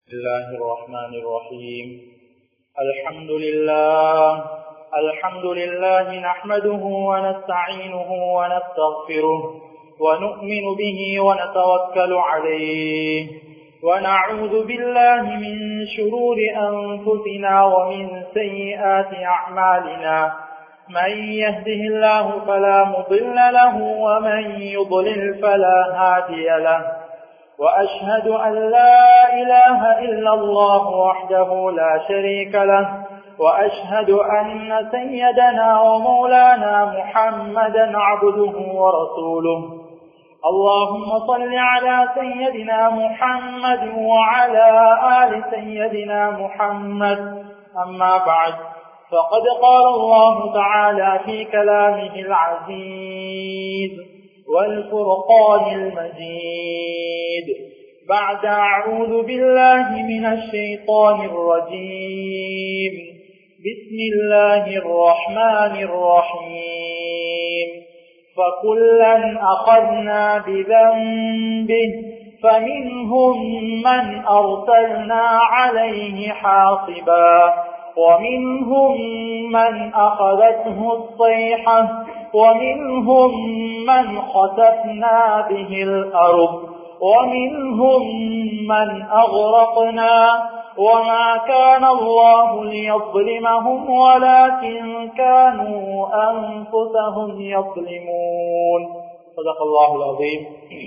بسم الله الرحمن الرحيم الحمد لله الحمد لله نحمده ونستعينه ونستغفره ونؤمن به ونتوكل عليه ونعوذ بالله من شرور أنفسنا ومن سيئات أعمالنا من يهده الله فلا مضل له ومن يضلل فلا هادي له وأشهد أن لا إله إلا الله وحده لا شريك له وأشهد أن سيدنا ومولانا محمدا عبده ورسوله اللهم صل على سيدنا محمد وعلى آل سيدنا محمد أما بعد فقد قال الله تعالى في كلامه العزيز والفرقان المجيد بعد أعوذ بالله من الشيطان الرجيم بسم الله الرحمن الرحيم فكلا أخذنا بذنبه فمنهم من أرسلنا عليه حاصبا ومنهم من أخذته الصيحة ومنهم من خسفنا به الأرض ومنهم من أغرقنا وما كان الله ليظلمهم ولكن كانوا أنفسهم يظلمون صدق الله العظيم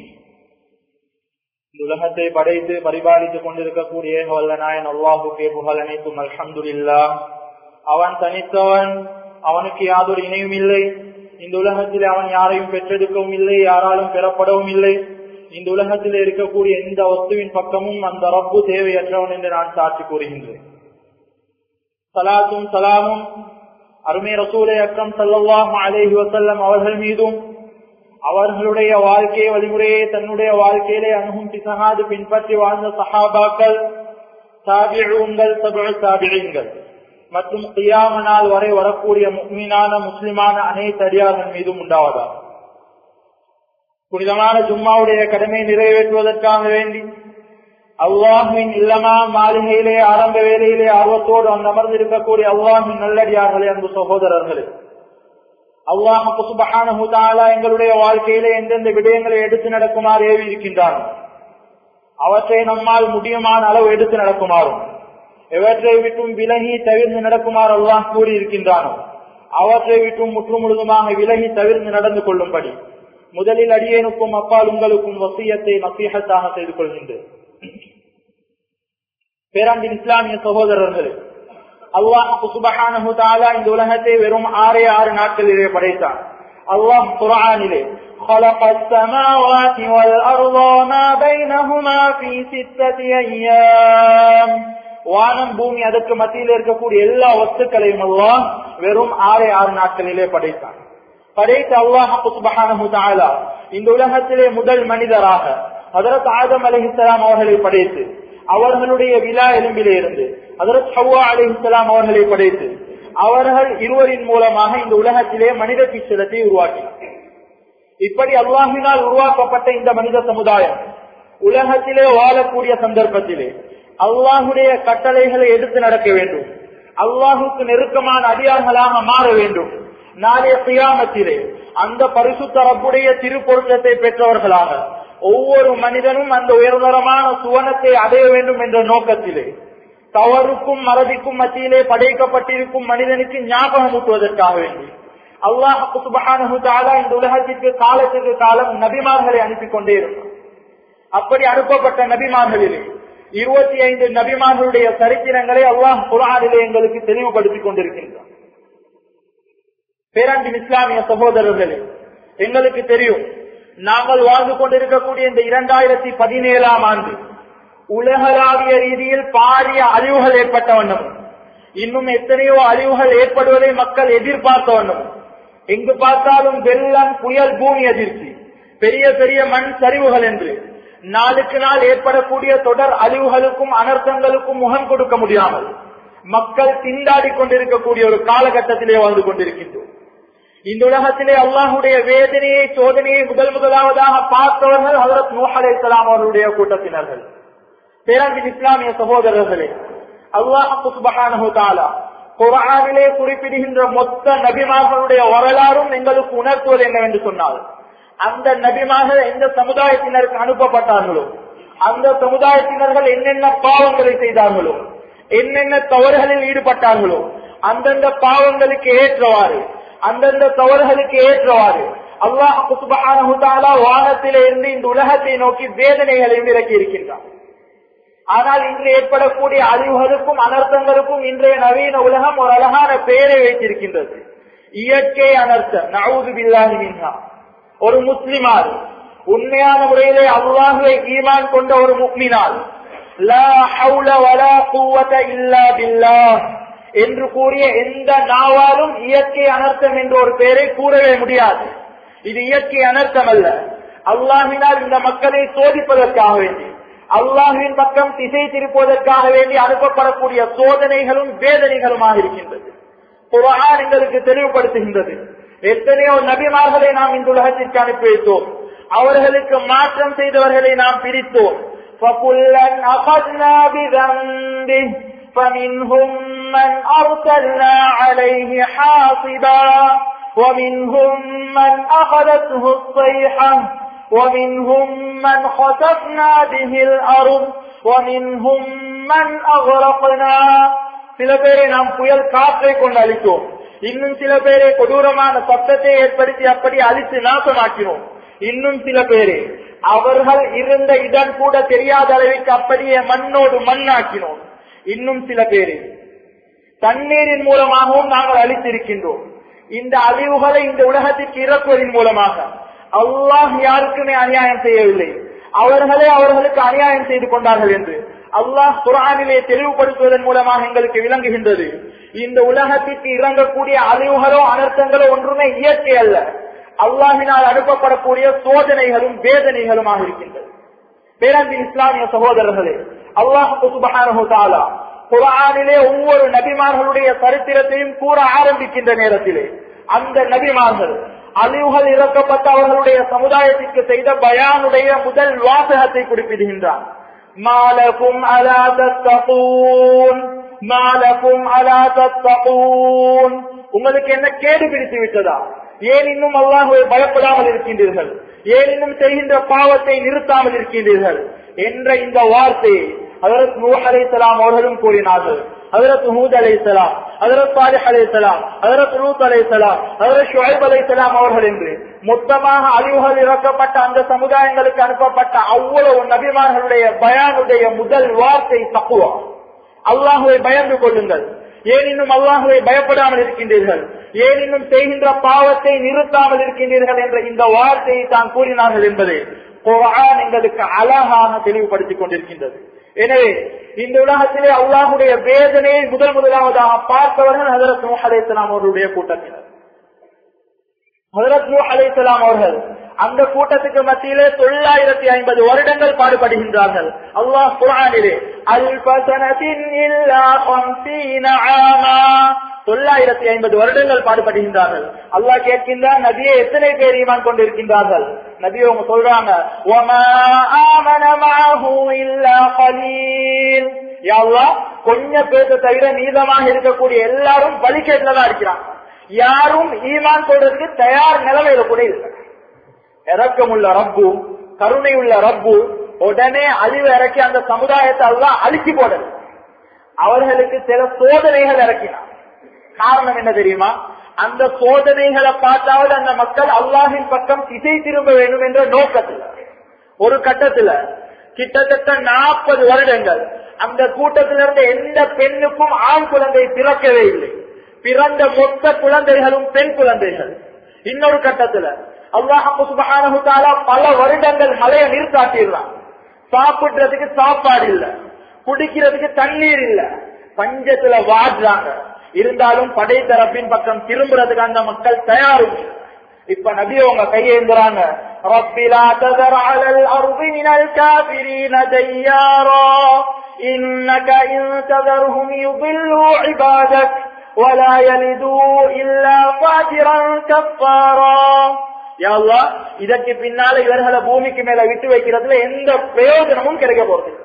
உலகத்தை படைத்து பரிபாலித்துக் கொண்டிருக்கக்கூடிய வல்ல நாயன் அல்லாஹுக்கே புகழ் அனைத்தும் அல்ஹம்துல்லா அவன் தனித்தவன் அவனுக்கு யாதொரு இணையும் இல்லை இந்த உலகத்தில் அவன் யாரையும் பெற்றெடுக்கவும் இல்லை யாராலும் பெறப்படவும் இல்லை இந்த உலகத்தில் இருக்கக்கூடிய எந்த வஸ்துவின் பக்கமும் அந்த ரப்பு தேவையற்றவன் என்று நான் சாட்சி கூறுகின்றேன் சலாத்தும் சலாமும் அருமை ரசூலை அக்கம் சல்லாஹ் அலேஹி வசல்லம் அவர்கள் மீதும் அவர்களுடைய வாழ்க்கை வழிமுறையை தன்னுடைய வாழ்க்கையிலே அணுகும் பிசகாது பின்பற்றி வாழ்ந்த சஹாபாக்கள் சாபிழுங்கள் சபழ் சாபிழுங்கள் மற்றும் கியாம நாள் வரை வரக்கூடிய மீனான முஸ்லிமான அனைத்து அடியார்கள் மீதும் உண்டாவதா புனிதமான ஜும்மாவுடைய கடமையை நிறைவேற்றுவதற்காக வேண்டி அல்லாஹின் இல்லமா மாளிகையிலே ஆரம்ப வேலையிலே ஆர்வத்தோடு அங்கு அமர்ந்திருக்கக்கூடிய அல்லாஹின் நல்லடியார்களே அன்பு சகோதரர்களே அல்லாஹ் சுபஹானஹு தஆலா எங்களுடைய வாழ்க்கையிலே எந்தெந்த விடயங்களை எடுத்து நடக்குமாறு ஏவி இருக்கின்றார்கள் அவற்றை நம்மால் முடியுமான அளவு எடுத்து நடக்குமாறும் எவற்றை விட்டும் விலகி தவிர்த்து நடக்குமாறு அல்லாஹ் கூறியிருக்கின்றானோ அவற்றை விட்டும் முற்று முழுதுமாக விலகி தவிர்த்து நடந்து கொள்ளும்படி முதலில் அடியேனுக்கும் அப்பால் உங்களுக்கும் வசியத்தை நசீகத்தாக செய்து கொள்கின்றேன் பேராண்டின் இஸ்லாமிய சகோதரர்களே அல்லாஹ் சுபஹானஹு தஆலா இந்த உலகத்தை வெறும் ஆறே ஆறு நாட்களிலே படைத்தார் அல்லாஹ் குர்ஆனிலே خلق السماوات والأرض وما بينهما في ستة أيام வானம் பூமி அதற்கு மத்தியில் இருக்கக்கூடிய எல்லா வஸ்துக்களையும் அல்லாஹ் வெறும் ஆறே ஆறு நாட்களிலே படைத்தார் படைத்த அல்லாஹ் சுபஹானஹு தஆலா இந்த உலகத்திலே முதல் மனிதராக ஹதரத் ஆதம் அலைஹிஸ்ஸலாம் அவர்களை படைத்து அவர்களுடைய விழா எலும்பிலே இருந்து அதற்கு ஹவ்வா அலி இஸ்லாம் அவர்களை படைத்து அவர்கள் இருவரின் மூலமாக இந்த உலகத்திலே மனித பிச்சலத்தை உருவாக்கினார் இப்படி அல்லாஹினால் உருவாக்கப்பட்ட இந்த மனித சமுதாயம் உலகத்திலே வாழக்கூடிய சந்தர்ப்பத்திலே அல்லாஹுடைய கட்டளைகளை எடுத்து நடக்க வேண்டும் அல்லாஹுக்கு நெருக்கமான அடியார்களாக மாற வேண்டும் நாளைய சியாமத்திலே அந்த பரிசுத்த ரப்புடைய திருப்பொருத்தத்தை பெற்றவர்களாக ஒவ்வொரு மனிதனும் அந்த உயர்தரமான சுவனத்தை அடைய வேண்டும் என்ற நோக்கத்திலே தவறுக்கும் மறதிக்கும் மத்தியிலே படைக்கப்பட்டிருக்கும் மனிதனுக்கு ஞாபகம் ஊட்டுவதற்காக வேண்டி அல்லாஹு இந்த உலகத்திற்கு காலத்திற்கு காலம் நபிமார்களை அனுப்பி கொண்டே இருக்கும் அப்படி அனுப்பப்பட்ட நபிமார்களிலே இருபத்தி ஐந்து நபிமார்களுடைய சரித்திரங்களை அல்லாஹ் குரானிலே எங்களுக்கு தெளிவுபடுத்திக் கொண்டிருக்கின்றார் பேராண்டின் இஸ்லாமிய சகோதரர்களே எங்களுக்கு தெரியும் நாங்கள் வாழ்ந்து கொண்டிருக்கக்கூடிய இந்த இரண்டாயிரத்தி பதினேழாம் ஆண்டு உலகளாவிய ரீதியில் பாரிய அழிவுகள் ஏற்பட்ட வண்ணம் இன்னும் எத்தனையோ அழிவுகள் ஏற்படுவதை மக்கள் எதிர்பார்த்த வண்ணம் எங்கு பார்த்தாலும் வெள்ளம் புயல் பூமி அதிர்ச்சி பெரிய பெரிய மண் சரிவுகள் என்று நாளுக்கு நாள் ஏற்படக்கூடிய தொடர் அழிவுகளுக்கும் அனர்த்தங்களுக்கும் முகம் கொடுக்க முடியாமல் மக்கள் திண்டாடி கொண்டிருக்கக்கூடிய ஒரு காலகட்டத்திலே வாழ்ந்து கொண்டிருக்கின்றோம் இந்த உலகத்திலே அல்லாஹுடைய வேதனையை சோதனையை முதல் முதலாவதாக பார்த்தவர்கள் ஹதரத் நூஹ் அலைஹிஸ்ஸலாம் அவர்களுடைய கூட்டத்தினர்கள் பேரன்பின் இஸ்லாமிய சகோதரர்களே அல்லாஹு சுபஹானஹு தஆலா குர்ஆனிலே குறிப்பிடுகின்ற மொத்த நபிமார்களுடைய வரலாறும் எங்களுக்கு உணர்த்துவது என்னவென்று சொன்னால் அந்த நபிமார்கள் எந்த சமுதாயத்தினருக்கு அனுப்பப்பட்டார்களோ அந்த சமுதாயத்தினர்கள் என்னென்ன பாவங்களை செய்தார்களோ என்னென்ன தவறுகளில் ஈடுபட்டார்களோ அந்தந்த பாவங்களுக்கு ஏற்றவாறு அந்தந்த தவறுகளுக்கு ஏற்றவாறு அல்லாஹ் சுபஹானஹு தஆலா வானத்திலே இருந்து இந்த உலகத்தை நோக்கி வேதனைகளையும் இறக்கி இருக்கின்றார் ஆனால் இன்று ஏற்படக்கூடிய அழிவுகளுக்கும் அனர்த்தங்களுக்கும் இன்றைய நவீன உலகம் ஒரு அழகான பெயரை வைத்திருக்கின்றது இயற்கை அனர்த்தம் நவுது பில்லாஹி மின்ஹா ஒரு முஸ்லிமால் உண்மையான முறையிலே அல்லாஹுவை ஈமான் கொண்ட ஒரு முக்மினால் லா ஹவுல வலா குவத இல்லா பில்லாஹ் என்று கூறிய எந்த நாவாலும் இயற்கை அனர்த்தம் என்ற ஒரு பெயரை கூறவே முடியாது இது இயற்கை அனர்த்தம் அல்ல அல்லாஹினால் இந்த மக்களை சோதிப்பதற்காக வேண்டி அல்லாஹுவின் பக்கம் திசை திருப்பதற்காக வேண்டி அனுப்பப்படக்கூடிய சோதனைகளும் வேதனைகளுமாக இருக்கின்றது குரான் எங்களுக்கு தெளிவுபடுத்துகின்றது எத்தனையோ நபிமார்களை நாம் இந்த உலகத்திற்கு அனுப்பி வைத்தோம் அவர்களுக்கு மாற்றம் செய்தவர்களை நாம் பிரித்தோம் فَكُلًّا أَخَذْنَا بِذَنبِهِ فَمِنْهُمْ مَنْ أَرْسَلْنَا عَلَيْهِ حَاصِبًا وَمِنْهُمْ مَنْ أَخَذَتْهُ الصَّيْحَةُ ومنهم من خسفنا به الأرض ومنهم من أغرقنا சில பேரை நாம் புயல் காற்றை கொண்டு அழித்தோம் இன்னும் சில பேரை கொடூரமான சத்தத்தை ஏற்படுத்தி அப்படி அழித்து நாசமாக்கினோம் இன்னும் சில பேரை அவர்கள் இருந்த இடம் கூட தெரியாத அளவிற்கு அப்படியே மண்ணோடு மண்ணாக்கினோம் இன்னும் சில பேரை தண்ணீரின் மூலமாகவும் நாங்கள் அழித்திருக்கின்றோம் இந்த அழிவுகளை இந்த உலகத்திற்கு இறக்குவதன் மூலமாக அல்லாஹ் யாருக்குமே அநியாயம் செய்யவில்லை அவர்களே அவர்களுக்கு அநியாயம் செய்து கொண்டார்கள் என்று அல்லாஹ் குரானிலே தெளிவுபடுத்துவதன் மூலமாக எங்களுக்கு விளங்குகின்றது இந்த உலகத்திற்கு இறங்கக்கூடிய அழிவுகளோ அனர்த்தங்களோ ஒன்றுமே இயற்கை அல்ல அல்லாஹினால் அனுப்பப்படக்கூடிய சோதனைகளும் வேதனைகளுமாக இருக்கின்றது பேரன்பின் இஸ்லாமிய சகோதரர்களே அல்லாஹு சுபஹானஹு தஆலா குரானிலே ஒவ்வொரு நபிமார்களுடைய சரித்திரத்தையும் கூற ஆரம்பிக்கின்ற நேரத்திலே அந்த நபிமார்கள் அழிவுகள் இறக்கப்பட்ட அவர்களுடைய சமுதாயத்திற்கு செய்த பயானுடைய முதல் வாசகத்தை குறிப்பிடுகின்றார் மாலகும் அலா தத்தகூன் மாலகும் அலா தத்தகூன் உங்களுக்கு என்ன கேடு பிடித்து விட்டதா ஏன் இன்னும் அல்லாஹுவை பயப்படாமல் இருக்கின்றீர்கள் ஏன் இன்னும் செய்கின்ற பாவத்தை நிறுத்தாமல் இருக்கின்றீர்கள் என்ற இந்த வார்த்தையை அதற்கு நூ அலைசலாம் அவர்களும் கூறினார்கள் ஹதரத் ஹூத் அலைசலாம் ஹதரத் சாலிஹ் அலைசலாம் ஹதரத் லூத் அலைசலாம் ஹதரத் ஷுஐப் அலைசலாம் அவர்கள் என்று மொத்தமாக அழிவுகள் இறக்கப்பட்ட அந்த சமுதாயங்களுக்கு அனுப்பப்பட்ட அவ்வளவு நபிமார்களுடைய பயானுடைய முதல் வார்த்தை தக்குவா அல்லாஹுவை பயந்து கொள்ளுங்கள் ஏன் இன்னும் அல்லாஹுவை பயப்படாமல் இருக்கின்றீர்கள் ஏன் இன்னும் செய்கின்ற பாவத்தை நிறுத்தாமல் இருக்கின்றீர்கள் என்ற இந்த வார்த்தையை தான் கூறினார்கள் என்பதை குரான் எங்களுக்கு அழகாக தெளிவுபடுத்திக் கொண்டிருக்கின்றது எனவே இந்த உலகத்திலே அல்லாஹுடைய வேதனையை முதல் முதலாவதாக பார்த்தவர்கள் ஹதரத் நூஹ் அலைஹிஸ்ஸலாம் அவர்களுடைய கூட்டத்தினர் ஹதரத் நூஹ் அலைஹிஸ்ஸலாம் அவர்கள் அந்த கூட்டத்துக்கு மத்தியிலே தொள்ளாயிரத்தி ஐம்பது வருடங்கள் பாடுபடுகின்றார்கள் அல்லாஹ் குரானிலே அல்பசனத்தின் இல்லா ஹம்சீன ஆமா தொள்ளாயிரத்தி ஐம்பது வருடங்கள் பாடுபடுகின்றார்கள் அல்லாஹ் கேட்கின்றார் நபியை எத்தனை பேர் ஈமான் கொண்டிருக்கின்றார்கள் நபி அவங்க சொல்றாங்க "வமா ஆமன மஅஹு இல்லா கலீல்." யா அல்லாஹ், கொஞ்சம் பேச தவிர மீதமாக இருக்கக்கூடிய எல்லாரும் வழிகேட்டுலதான் இருக்கிறாங்க யாரும் ஈமான் கொள்றதுக்கு தயார் நிலைமையில கூட இல்லை இறக்கமுள்ள ரப்பு கருணை உள்ள ரப்பு உடனே அழிவு இறக்கி அந்த சமுதாயத்தை எல்லாம் அழிச்சு போடல அவர்களுக்கு சில சோதனைகள் இறக்கினார் காரணம் என்ன தெரியுமா அந்த சோதனைகளை பார்த்தாவது அந்த மக்கள் அல்லாஹின் பக்கம் திசை திரும்ப வேண்டும் என்ற நோக்கத்தில் ஒரு கட்டத்துல கிட்டத்தட்ட நாற்பது வருடங்கள் அந்த கூட்டத்திலிருந்து எந்த பெண்ணுக்கும் ஆண் குழந்தை பிறக்கவே இல்லை பிறந்த மொத்த குழந்தைகளும் பெண் குழந்தைகள் இன்னொரு கட்டத்துல அல்லாஹு சுபஹானஹு தஆலா பல வருடங்கள் மழையை நிறுத்தாட்டிடுறான் சாப்பிடுறதுக்கு சாப்பாடு இல்ல குடிக்கிறதுக்கு தண்ணீர் இல்ல பஞ்சத்துல வாடுறாங்க இருந்தாலும் படை தரப்பின் பக்கம் திரும்புறதுக்கு அந்த மக்கள் தயாரும் இல்ல. இப்ப நபி உங்க கையேந்துறாங்க رَبِّ لَا تَذَرْ عَلَى الْأَرْضِ مِنَ الْكَافِرِينَ دَيَّارًا إِنَّكَ إِن تَذَرْهُمْ يُضِلُّوا عِبَادَكَ وَلَا يَلِدُوا إِلَّا فَاجِرًا كَفَّارًا யா அல்லாஹ், இதற்கு பின்னால இவர்களை பூமிக்கு மேல விட்டு வைக்கிறதுல எந்த பிரயோஜனமும் கிடைக்க போறது இல்ல.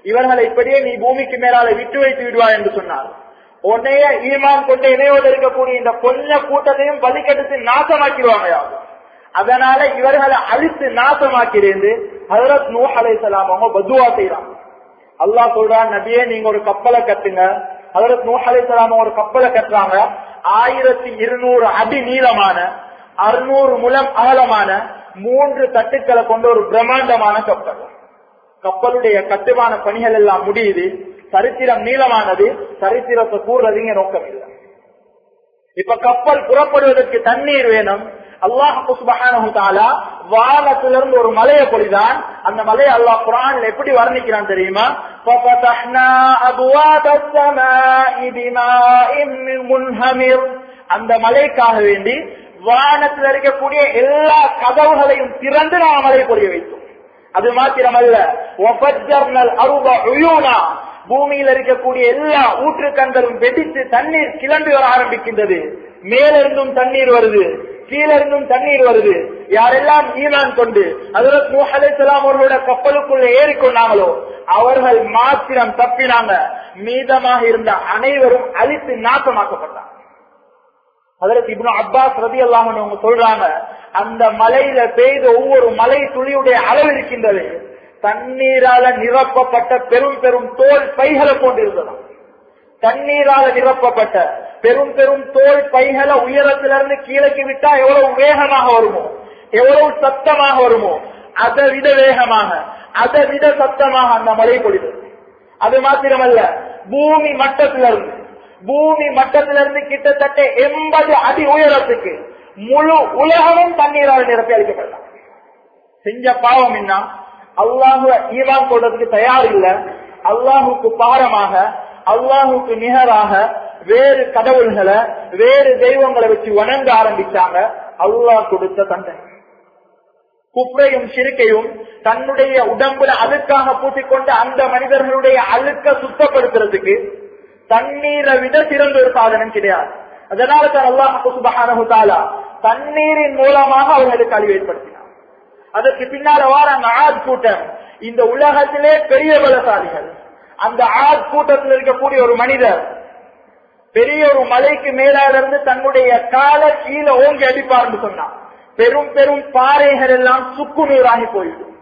இவர்களை இப்படியே நீ பூமிக்கு மேலால விட்டு வைத்து விடுவாய் என்று சொன்னார் உன்னைய ஈமான் கொண்ட இணையோடு இருக்கக்கூடிய இந்த கொஞ்ச கூட்டத்தையும் வலிக்கெடுத்து நாசமாக்கிடுவாங்க யாரும் அதனால இவர்களை அழித்து நாசமாக்கிறேன் ஹதரத் நூ அலைசலாம் அவங்க பதுவா செய்யறாங்க அல்லாஹ் சொல்றான் நபியே நீங்க ஒரு கப்பலை கட்டுங்க ஹதரத் நூ அலைசலாம் ஒரு கப்பலை கட்டுறாங்க ஆயிரத்தி இருநூறு அடி நீளமான அறுநூறு முலம் அகலமான மூன்று தட்டுக்களை கொண்ட ஒரு பிரம்மாண்டமான கப்பல் கப்பலுடைய கட்டுமான பணிகள் எல்லாம் முடியுது சரித்திரம் நீளமானது சரித்திரத்தை கூறுறதுங்க நோக்கம் இல்லை இப்ப கப்பல் புறப்படுவதற்கு தண்ணீர் வேணும் அல்லாஹ் சுபஹானஹு தஆலா வானத்திலிருந்து ஒரு மலையை பொழிதான் அந்த மலையை அல்லாஹ் குர்ஆன்ல எப்படி வர்ணிக்கிறான் தெரியுமா ஃபஃபதஹ்னா அபுவாபஸ் ஸமாஇ பிமாஇன் முன்ஹமிர் அந்த மலைக்காக வேண்டி வானத்தில் இருக்கக்கூடிய எல்லா கதவுகளையும் திறந்து நாம் மலை பொழிய வைத்தோம் அது மாத்திரமல்ல ஒபஜர்னல் அருப உயூனா பூமியில் இருக்கக்கூடிய எல்லா ஊற்றுக்கண்களும் வெடித்து தண்ணீர் கிளம்பி வர ஆரம்பிக்கின்றது மேலிருந்தும் தண்ணீர் வருது கீழிருந்தும் தண்ணீர் வருது யாரெல்லாம் ஈமான் கொண்டு அதில் நூஹலாம் அவர்களோட கப்பலுக்குள்ள ஏறிக்கொண்டாங்களோ அவர்கள் மாத்திரம் தப்பினாங்க மீதமாக இருந்த அனைவரும் அழித்து நாசமாக்கப்பட்டாங்க அதற்கு இப்னு அப்பாஸ் ரதி அல்லாம சொல்றாங்க அந்த மலையில பெய்த ஒவ்வொரு மலை துளியுடைய அளவு இருக்கின்றது தண்ணீரால நிரப்பப்பட்ட பெரும் பெரும் தோல் பைகளை கொண்டிருந்ததாம் தண்ணீரால நிரப்பப்பட்ட பெரும் பெரும் தோல் பைகளை உயரத்திலிருந்து கீழக்கு விட்டா எவ்வளவு வேகமாக வருமோ எவ்வளவு சத்தமாக வருமோ அதை விட வேகமாக அதை விட சத்தமாக அந்த மழை பொழிந்தது அது மாத்திரமல்ல பூமி மட்டத்திலிருந்து பூமி மட்டத்திலிருந்து கிட்டத்தட்ட எண்பது அடி உயரத்துக்கு முழு உலகமும் தண்ணீரால் நிரப்பி அளிக்கப்படலாம் செஞ்ச பாவம் என்ன அல்லாஹுவ ஈமான் கொள்றதுக்கு தயார் இல்ல அல்லாஹுக்கு பாரமாக அல்லாஹுக்கு நிகராக வேறு கடவுள்களை வேறு தெய்வங்களை வச்சு வணங்க ஆரம்பிச்சாங்க அல்லாஹ் கொடுத்த தண்டனை குப்பையும் சிறுக்கையும் தன்னுடைய உடம்புல அழுக்காக பூசிக்கொண்டு அந்த மனிதர்களுடைய அழுக்க சுத்தப்படுத்துறதுக்கு தண்ணீரை விட சிறந்த ஒரு சாதனம் கிடையாது அதனால தான் அல்லாஹு சுபஹானஹு தஆலா தண்ணீரின் மூலமாக அவர்களுக்கு அழிவு ஏற்படுத்தினார் அதற்கு பின்னால வார அந்த ஆத் கூட்டம் இந்த உலகத்திலே பெரிய பலசாலிகள் அந்த ஆத் கூட்டத்தில் இருக்கக்கூடிய ஒரு மனிதர் பெரிய ஒரு மலைக்கு மேலால இருந்து தன்னுடைய கால கீழே ஓங்கி அடிப்பார்னு சொன்னான் பெரும் பெரும் பாறைகள் எல்லாம் சுக்கு நீராகி போயிடும்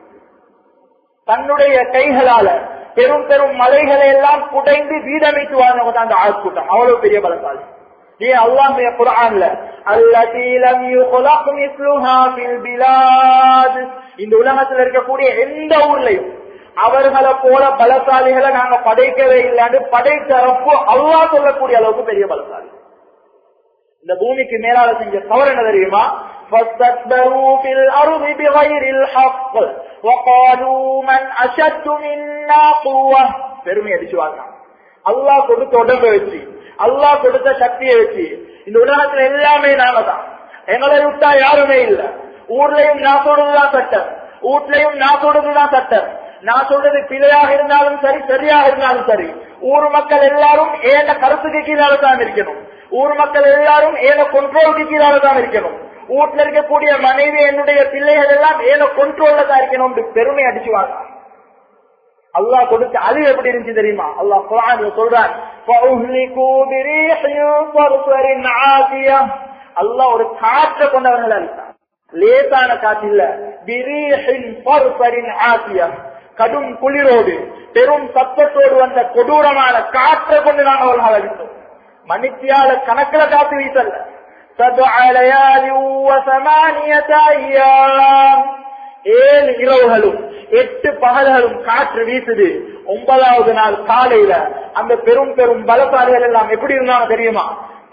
தன்னுடைய கைகளால பெரும் பெரும் மலைகளை எல்லாம் குடைந்து வீடமைத்து வாழ்ந்தவங்க தான் அந்த ஆட்கூட்டம் அவ்வளவு பெரிய பலசாலி ஏன் அல்லாஹ் குரான்ல அல்லதி லம் யுக்லக் மிஸ்லுஹா ஃபில் பிலாத் இந்த உலகத்தில் இருக்கக்கூடிய எந்த ஊர்லயும் அவர்களை போல பலசாலிகளை நாங்க படைக்கவே இல்லைன்னு படைத்தரப்பு அல்லாஹ் சொல்லக்கூடிய அளவுக்கு பெரிய பலசாலி இந்த பூமிக்கு மேலால செஞ்ச தவறு என்ன தெரியுமா فاستكبروا في الأرض بغير الحق وقالوا من أشد منا قوة பெருமை அடிச்சுவாங்க அல்லாஹ் கொடுத்த உடம்பை வச்சு அல்லாஹ் கொடுத்த சக்தியை வச்சு இந்த உலகத்துல எல்லாமே நாங்க தான் எங்களை விட்டா யாருமே இல்ல ஊர்லயும் நான் சொல்றதுதான் சட்டம் வீட்லயும் நான் சொல்றதுதான் சட்டம் நான் சொல்றது பிழையாக இருந்தாலும் சரி சரியாக இருந்தாலும் சரி ஊர் மக்கள் எல்லாரும் ஏன கருத்துக்கு கீழால தான் இருக்கணும் ஊர் மக்கள் எல்லாரும் ஏன கொண்ட்ரோலுக்கு கீழால தான் இருக்கணும் வீட்டுல இருக்கக்கூடிய மனைவி என்னுடைய பிள்ளைகள் எல்லாம் ஏன கொண்ட்ரோல்ல தான் இருக்கணும் பெருமை அடிச்சுவாங்க அல்லாஹ் கொடுத்த அது எப்படி இருந்துச்சு தெரியுமா அல்லாஹ் குரான் சொல்றான் அல்லாஹ் ஒரு காற்றை கொண்டவர்கள் அளித்தான் லேசான காற்று இல்ல கடும் குளிரோடு பெரும் சத்தத்தோடு வந்த கொடூரமான காற்றை கொண்டு நாங்கள் அவர்கள் அளித்தோம் மணித்தியால கணக்கில் காத்து வீசல்ல ஏழு இரவுகளும் எட்டு பகல்களும் காற்று வீசுது ஒன்பதாவது நாள் காலையில அந்த பெரும் பெரும் பலசாலிகள் எல்லாம் எப்படி இருந்தாங்க தெரியுமா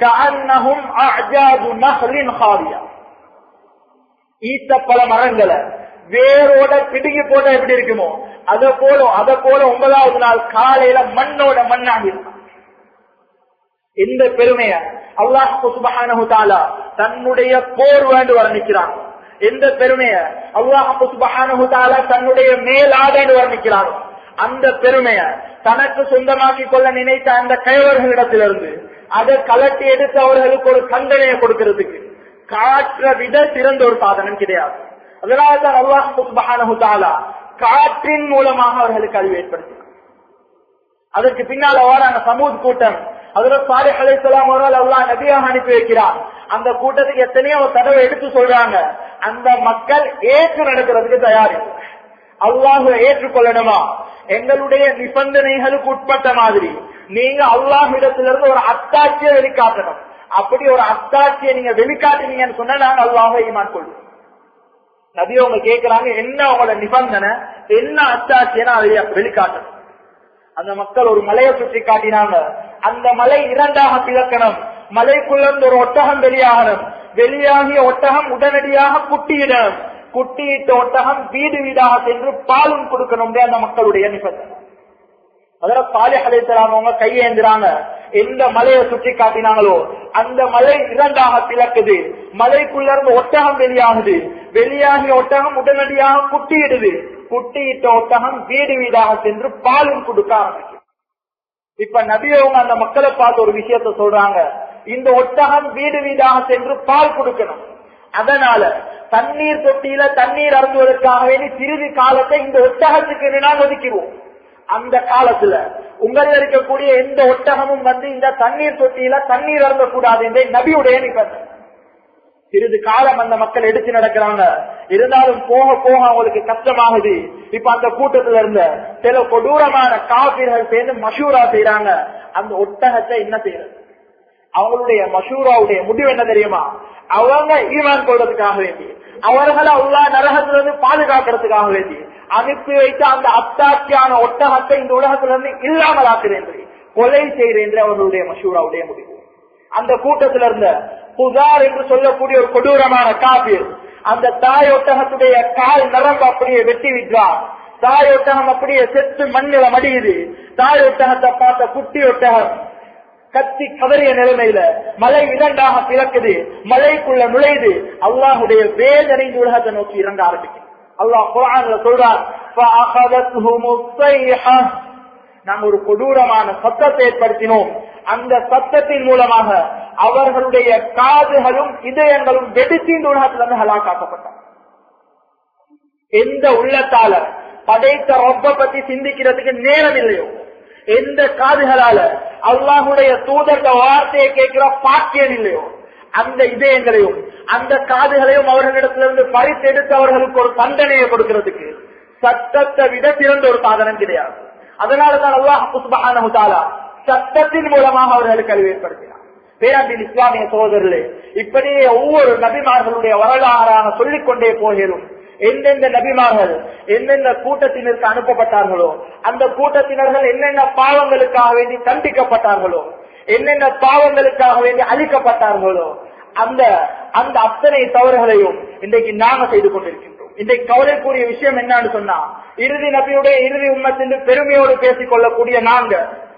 ஈத்த பல மரங்களை வேரோட பிடுங்கி போட்டா எப்படி இருக்குமோ அத போல அத போல ஒன்பதாவது நாள் காலையில மண்ணோட மண்ணாகி இருக்கும் இந்த பெருமைய அல்லாஹ் சுபஹானஹு தஆலா தன்னுடைய போர் வேண்டு வர்ணிக்கிறான் எந்த பெருமைய அல்லாஹ் சுபஹானஹு தஆலா தன்னுடைய மேலாடைன்னு வர்ணிக்கிறான் அந்த பெருமைய தனக்கு சொந்தமாக்கி கொள்ள நினைத்த அந்த கைவர்களிடத்திலிருந்து அதை கலட்டி எடுத்து அவர்களுக்கு ஒரு தண்டனையை கொடுக்கிறதுக்கு காற்ற விட சிறந்த ஒரு சாதனம் கிடையாது அதனால தான் அல்லாஹ் சுபஹானஹு தஆலா காற்றின் மூலமாக அவர்களுக்கு அறிவு ஏற்படுத்தினார் அதற்கு பின்னால வராங்க சமூத் கூட்டம் அதுல சாரி அலைசலாம் அவர்கள் அல்லா நபியாக அனுப்பி வைக்கிறார் அந்த கூட்டத்துக்கு எத்தனையோ தடவை எடுத்து சொல்றாங்க அந்த மக்கள் ஏற்று நடக்கிறதுக்கு தயார் இல்லை. அல்லாஹுவை ஏற்றுக்கொள்ளணுமா எங்களுடைய நிபந்தனைகளுக்கு உட்பட்ட மாதிரி நீங்க அல்லாஹிடத்திலிருந்து ஒரு அத்தாட்சியை வெளிக்காட்டணும் அப்படி ஒரு அத்தாட்சியை நீங்க வெளிக்காட்டினீங்கன்னு சொன்னா நாங்க அல்லாஹை ஈமான் கொள்வோம் நபி அவங்க கேட்கிறாங்க என்ன அவங்களோட நிபந்தனை என்ன அத்தாட்சியை அதை வெளிக்காட்டணும் அந்த மக்கள் ஒரு மலையை சுற்றி காட்டினாங்க அந்த மலை இரண்டாக பிளக்கணும் மலைக்குள்ள இருந்து ஒரு ஒட்டகம் வெளியாகணும் வெளியாகிய ஒட்டகம் உடனடியாக குட்டியிடும் குட்டியிட்ட ஒட்டகம் வீடு வீடாக சென்று பாலும் கொடுக்கணும் அந்த மக்களுடைய நிபந்தனை அதுல சாலை அலைத்தலாம் அவங்க கையேந்துறாங்க எந்த மலையை சுற்றி காட்டினாங்களோ அந்த மலை இரண்டாக பிளக்குது மலைக்குள்ள இருந்து ஒட்டகம் வெளியாகுது வெளியாகிய ஒட்டகம் உடனடியாக குட்டியிடுது குட்டியிட்ட ஒட்டகம் வீடு வீடாக சென்று பாலும் கொடுக்க ஆரம்பிக்கும் இப்ப நபியவங்க அந்த மக்களை பார்த்து ஒரு விஷயத்த சொல்றாங்க இந்த ஒட்டகம் வீடு வீடாக சென்று பால் கொடுக்கணும் அதனால தண்ணீர் தொட்டியில தண்ணீர் அருந்துவதற்காக வேண்டி சிறிது காலத்தை இந்த ஒட்டகத்துக்கு நான் ஒதுக்கிடுவோம் அந்த காலத்துல உங்களில் இருக்கக்கூடிய எந்த ஒட்டகமும் வந்து இந்த தண்ணீர் தொட்டியில தண்ணீர் அருந்தக்கூடாது என்ற நபியுடைய நிபந்தனை சிறிது காலம் அந்த மக்கள் எடுத்து நடக்கிறாங்க இருந்தாலும் போக போக அவங்களுக்கு கஷ்டமாகுது இப்ப அந்த கூட்டத்துல இருந்த சில கொடூரமான காப்பீர்கள் சேர்ந்து மஷூரா செய்யறாங்க அந்த ஒட்டகத்தை என்ன செய்யறது அவங்களுடைய மஷூராவுடைய முடிவு என்ன தெரியுமா அவங்க ஈமான் கொள்றதுக்காக வேண்டி அவர்களை உள்ளா நரகத்திலிருந்து பாதுகாக்கிறதுக்காக வேண்டி அனுப்பி வைத்த அந்த அத்தாட்சியான ஒட்டகத்தை இந்த உலகத்திலிருந்து இல்லாமல் ஆக்குறேன் கொலை செய்கிறேன் என்று அவர்களுடைய மஷூராவுடைய முடிவு அந்த கூட்டத்தில் இருந்த புகார் என்று சொல்லக்கூடிய ஒரு கொடூரமான காபீர் அந்த தாய் ஒட்டகத்துடைய கால் நரம்பு அப்படியே வெட்டி விட்டார் தாய் ஒட்டகம் அப்படியே செத்து மண்ணில மடியுது தாய் ஒட்டகத்தை பார்த்த குட்டி ஒட்டகம் கத்தி கதறிய நிலைமையில மலை இரண்டாக பிளக்குது மலைக்குள்ள நுழையுது அல்லாஹுடைய வேதனை இந்த உலகத்தை நோக்கி இறங்க ஆரம்பிக்கும் அல்லாஹ் குரான்ல சொல்றார் நாங்க ஒரு கொடூரமான சத்தத்தை ஏற்படுத்தினோம் அந்த சத்தத்தின் மூலமாக அவர்களுடைய காதுகளும் இதயங்களும் வெடித்து இந்த உலகத்திலிருந்து ஹலாக்காக்கப்பட்டார் எந்த உள்ளத்தால படைத்த ரொப்ப பத்தி சிந்திக்கிறதுக்கு நேரம் இல்லையோ எந்த காதுகளால அல்லாஹுடைய தூதர்க வார்த்தையை கேட்கிற பாக்கியம் இல்லையோ அந்த இதயங்களையும் அந்த காதுகளையும் அவர்களிடத்திலிருந்து பறித்தெடுத்து அவர்களுக்கு ஒரு தண்டனையை கொடுக்கிறதுக்கு சட்டத்தை விட சிறந்த ஒரு சாதனம் கிடையாது அதனாலதான் அல்லாஹ் புஸ்பஹானா சட்டத்தின் மூலமாக அவர்களுக்கு அறிவு ஏற்படுத்தினார் பேராண்டின் இஸ்லாமிய சகோதரர்களே இப்படியே ஒவ்வொரு நபிமார்களுடைய வரலாறான சொல்லிக் கொண்டே போகிறோம் எந்தெந்த நபிமார்கள் எந்தெந்த கூட்டத்தினருக்கு அனுப்பப்பட்டார்களோ அந்த கூட்டத்தினர்கள் என்னென்ன பாவங்களுக்காக வேண்டி தண்டிக்கப்பட்டார்களோ என்னென்ன பாவங்களுக்காக வேண்டி அழிக்கப்பட்டார்களோ அந்த அந்த அத்தனை தவறுகளையும் இன்றைக்கு நாம செய்து கொண்டிருக்கின்றோம் இன்றைக்கு கவலைக்கூடிய விஷயம் என்னன்னு சொன்னா இறுதி நபியுடைய இறுதி உண்மத்தின் பெருமையோடு பேசிக் கொள்ளக்கூடிய நாங்க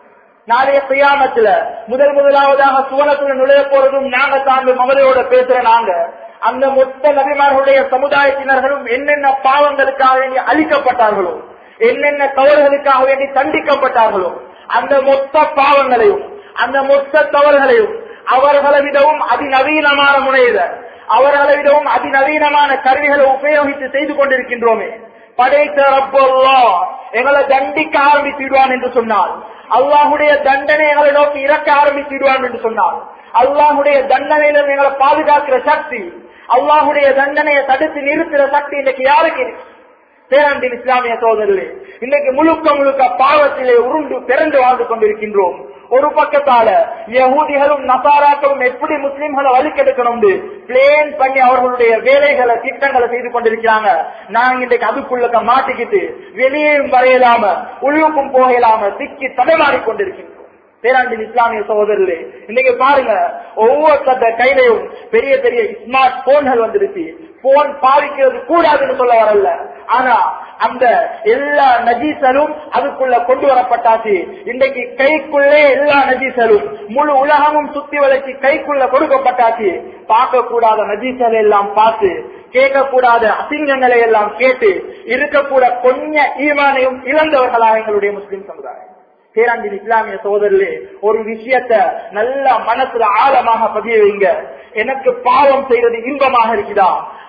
நாளைய சுயாமத்துல முதல் முதலாவதாக சுவனத்துல நுழைய போறதும் நாங்க தாங்க மமதையோட பேசுற நாங்க அந்த மொத்த நபிமார்களுடைய சமுதாயத்தினர்களும் என்னென்ன பாவங்களுக்காக வேண்டி அழிக்கப்பட்டார்களோ என்னென்ன தவறுகளுக்காக வேண்டி தண்டிக்கப்பட்டார்களோ அந்த மொத்த பாவங்களையும் அந்த மொத்த தவறுகளையும் அவர்களை விடவும் அதிநவீனமான முறையில அவர்களை விடவும் அதிநவீனமான கருவிகளை உபயோகித்து செய்து கொண்டிருக்கின்றோமே படைத்த ரப்பல்லா எங்களை தண்டிக்க ஆரம்பித்திடுவான் என்று சொன்னால் அல்லாஹுடைய தண்டனை எங்களை நோக்கி இறக்க ஆரம்பித்திடுவான் என்று சொன்னால் அல்லாஹுடைய தண்டனையில எங்களை பாதுகாக்கிற சக்தி அல்லாஹுடைய தண்டனையை தடுத்து நிறுத்துற சக்தி இன்னைக்கு யாருக்கு இருக்கு பேரண்டின் இஸ்லாமிய சோதரர்களே இன்னைக்கு முழுக்க முழுக்க பாவத்திலே உருண்டு பிறந்து வாழ்ந்து கொண்டிருக்கின்றோம் ஒரு பக்கத்தால யகூதிகளும் நசாராக்களும் எப்படி முஸ்லிம்களை வலிக்கெடுக்கணும் பிளேன் பண்ணி அவர்களுடைய வேலைகளை திட்டங்களை செய்து கொண்டிருக்கிறாங்க நாங்க இன்றைக்கு அதுக்குள்ள மாட்டிக்கிட்டு வெளியேயும் வரையலாம உள்ளுக்கும் போகலாம திக்கி தடமாறி கொண்டிருக்கின்றோம் பேராண்டின் இஸ்லாமிய சகோதரர்களே இன்னைக்கு பாருங்க ஒவ்வொருத்த கையிலையும் பெரிய பெரிய ஸ்மார்ட் போன்கள் வந்துருச்சு போன் பாவிக்கிறது கூடாதுன்னு சொல்ல வரல ஆனா அந்த எல்லா நஜீசலும் அதுக்குள்ள கொண்டு வரப்பட்டாச்சு இன்றைக்கு கைக்குள்ளே எல்லா நஜீசலும் முழு உலகமும் சுத்தி வளைச்சு கைக்குள்ள கொடுக்கப்பட்டாச்சு பார்க்க கூடாத நஜீசலை எல்லாம் பார்த்து கேட்கக்கூடாத அசிங்கங்களை எல்லாம் கேட்டு இருக்கக்கூட கொஞ்ச ஈமானையும் இழந்தவர்களாக எங்களுடைய முஸ்லிம் சமுதாயம் பேராண்டின் இஸ்லாமிய சோதரிலே ஒரு விஷயத்த நல்ல மனசுல ஆழமாக பதிய வைங்க எனக்கு பாவம் செய்வது இன்பமாக இருக்குதா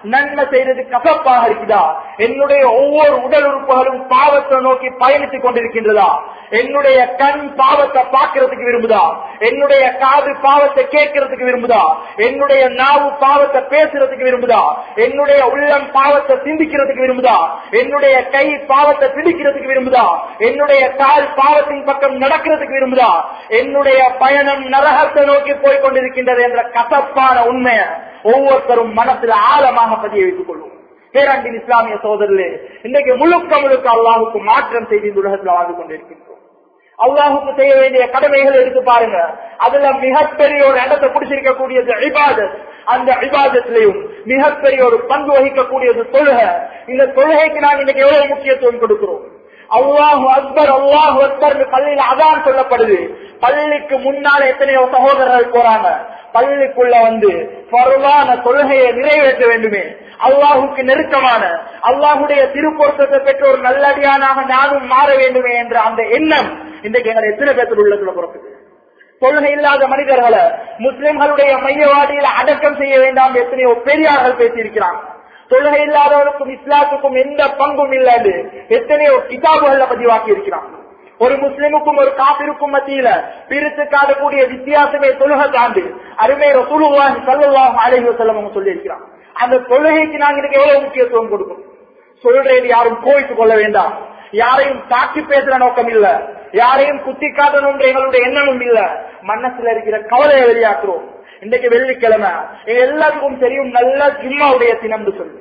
நன்மை செய்யறது கசப்பாக இருக்குதா என்னுடைய ஒவ்வொரு உடல் உறுப்புகளும் பாவத்தை நோக்கி பயணித்துக் கொண்டிருக்கின்றதா என்னுடைய கண் பாவத்தை பார்க்கறதுக்கு விரும்புதா என்னுடைய காது பாவத்தை கேட்கறதுக்கு விரும்புதா என்னுடைய நாவு பாவத்தை பேசுறதுக்கு விரும்புதா என்னுடைய உள்ளம் பாவத்தை சிந்திக்கிறதுக்கு விரும்புதா என்னுடைய கை பாவத்தை பிடிக்கிறதுக்கு விரும்புதா என்னுடைய கால் பாவத்தின் பக்கம் நடக்கிறதுக்கு விரும்புதா என்னுடைய பயணம் நரகத்தை நோக்கி போய் கொண்டிருக்கின்றது என்ற கசப்பான உண்மையை ஒவ்வொருத்தரும் மனத்தில் ஆழமாக பதிய வைத்துக் கொள்வோம் பேராண்டின் இஸ்லாமிய சோதரிலே இன்றைக்கு முழுக்க முழுக்க அல்லாஹுக்கு மாற்றம் செய்து இந்த உலகத்தில் வாழ்ந்து கொண்டிருக்கின்றோம் அல்லாஹுக்கு செய்ய வேண்டிய கடமைகள் எடுத்து பாருங்க அதுல மிகப்பெரிய ஒரு இடத்தை பிடிச்சிருக்கக்கூடியது இபாதத் அந்த இபாதத்திலையும் மிகப்பெரிய ஒரு பங்கு வகிக்கக்கூடியது தொழுகை இந்த தொழுகைக்கு நாங்கள் இன்னைக்கு எவ்வளவு முக்கியத்துவம் கொடுக்கிறோம் அல்லாஹு அக்பர் அல்லாஹு அக்பர் பள்ளியில் அதான் சொல்லப்படுது பள்ளிக்கு முன்னால எத்தனையோ சகோதரர்கள் போறாங்க பள்ளிக்குள்ள வந்து பரவான தொழுகையை நிறைவேற்ற வேண்டுமே அல்லாஹுக்கு நெருக்கமான அல்லாஹுடைய திருப்பொருத்தத்தை பெற்ற ஒரு நல்லடியானாக நானும் மாற வேண்டுமே என்ற அந்த எண்ணம் இன்றைக்கு எங்களை எத்தனை பேர் உள்ளத்துல பிறக்குது தொழுகை இல்லாத மனிதர்களை முஸ்லிம்களுடைய மையவாடியில் அடக்கம் செய்ய வேண்டாம் எத்தனையோ பெரியார்கள் பேசியிருக்கிறாங்க தொழுகை இல்லாதவருக்கும் இஸ்லாத்துக்கும் எந்த பங்கும் இல்லைன்னு எத்தனையோ கிதாபுகள்ல பதிவாக்கி இருக்கிறான் ஒரு முஸ்லிமுக்கும் ஒரு காப்பிற்கும் மத்தியில பிரித்து காட்டக்கூடிய வித்தியாசமே தொழுகை தாண்டு அருமை ரசூலுல்லாஹி ஸல்லல்லாஹு அலைஹி வஸல்லம் அவங்க சொல்லி இருக்கிறான் அந்த தொழுகைக்கு நாங்க இதுக்கு எவ்வளவு முக்கியத்துவம் கொடுக்கணும் சொல்றது யாரும் கோவித்துக் கொள்ள வேண்டாம் யாரையும் தாக்கி பேசுற நோக்கம் இல்ல யாரையும் குத்தி காட்டணும் எங்களுடைய எண்ணமும் இல்ல மனசுல இருக்கிற கவலையை வெளியாக்குறோம் இன்றைக்கு வெள்ளிக்கிழமை எங்க எல்லாத்துக்கும் தெரியும் நல்ல ஜும்மாவுடைய தினம்னு சொல்லு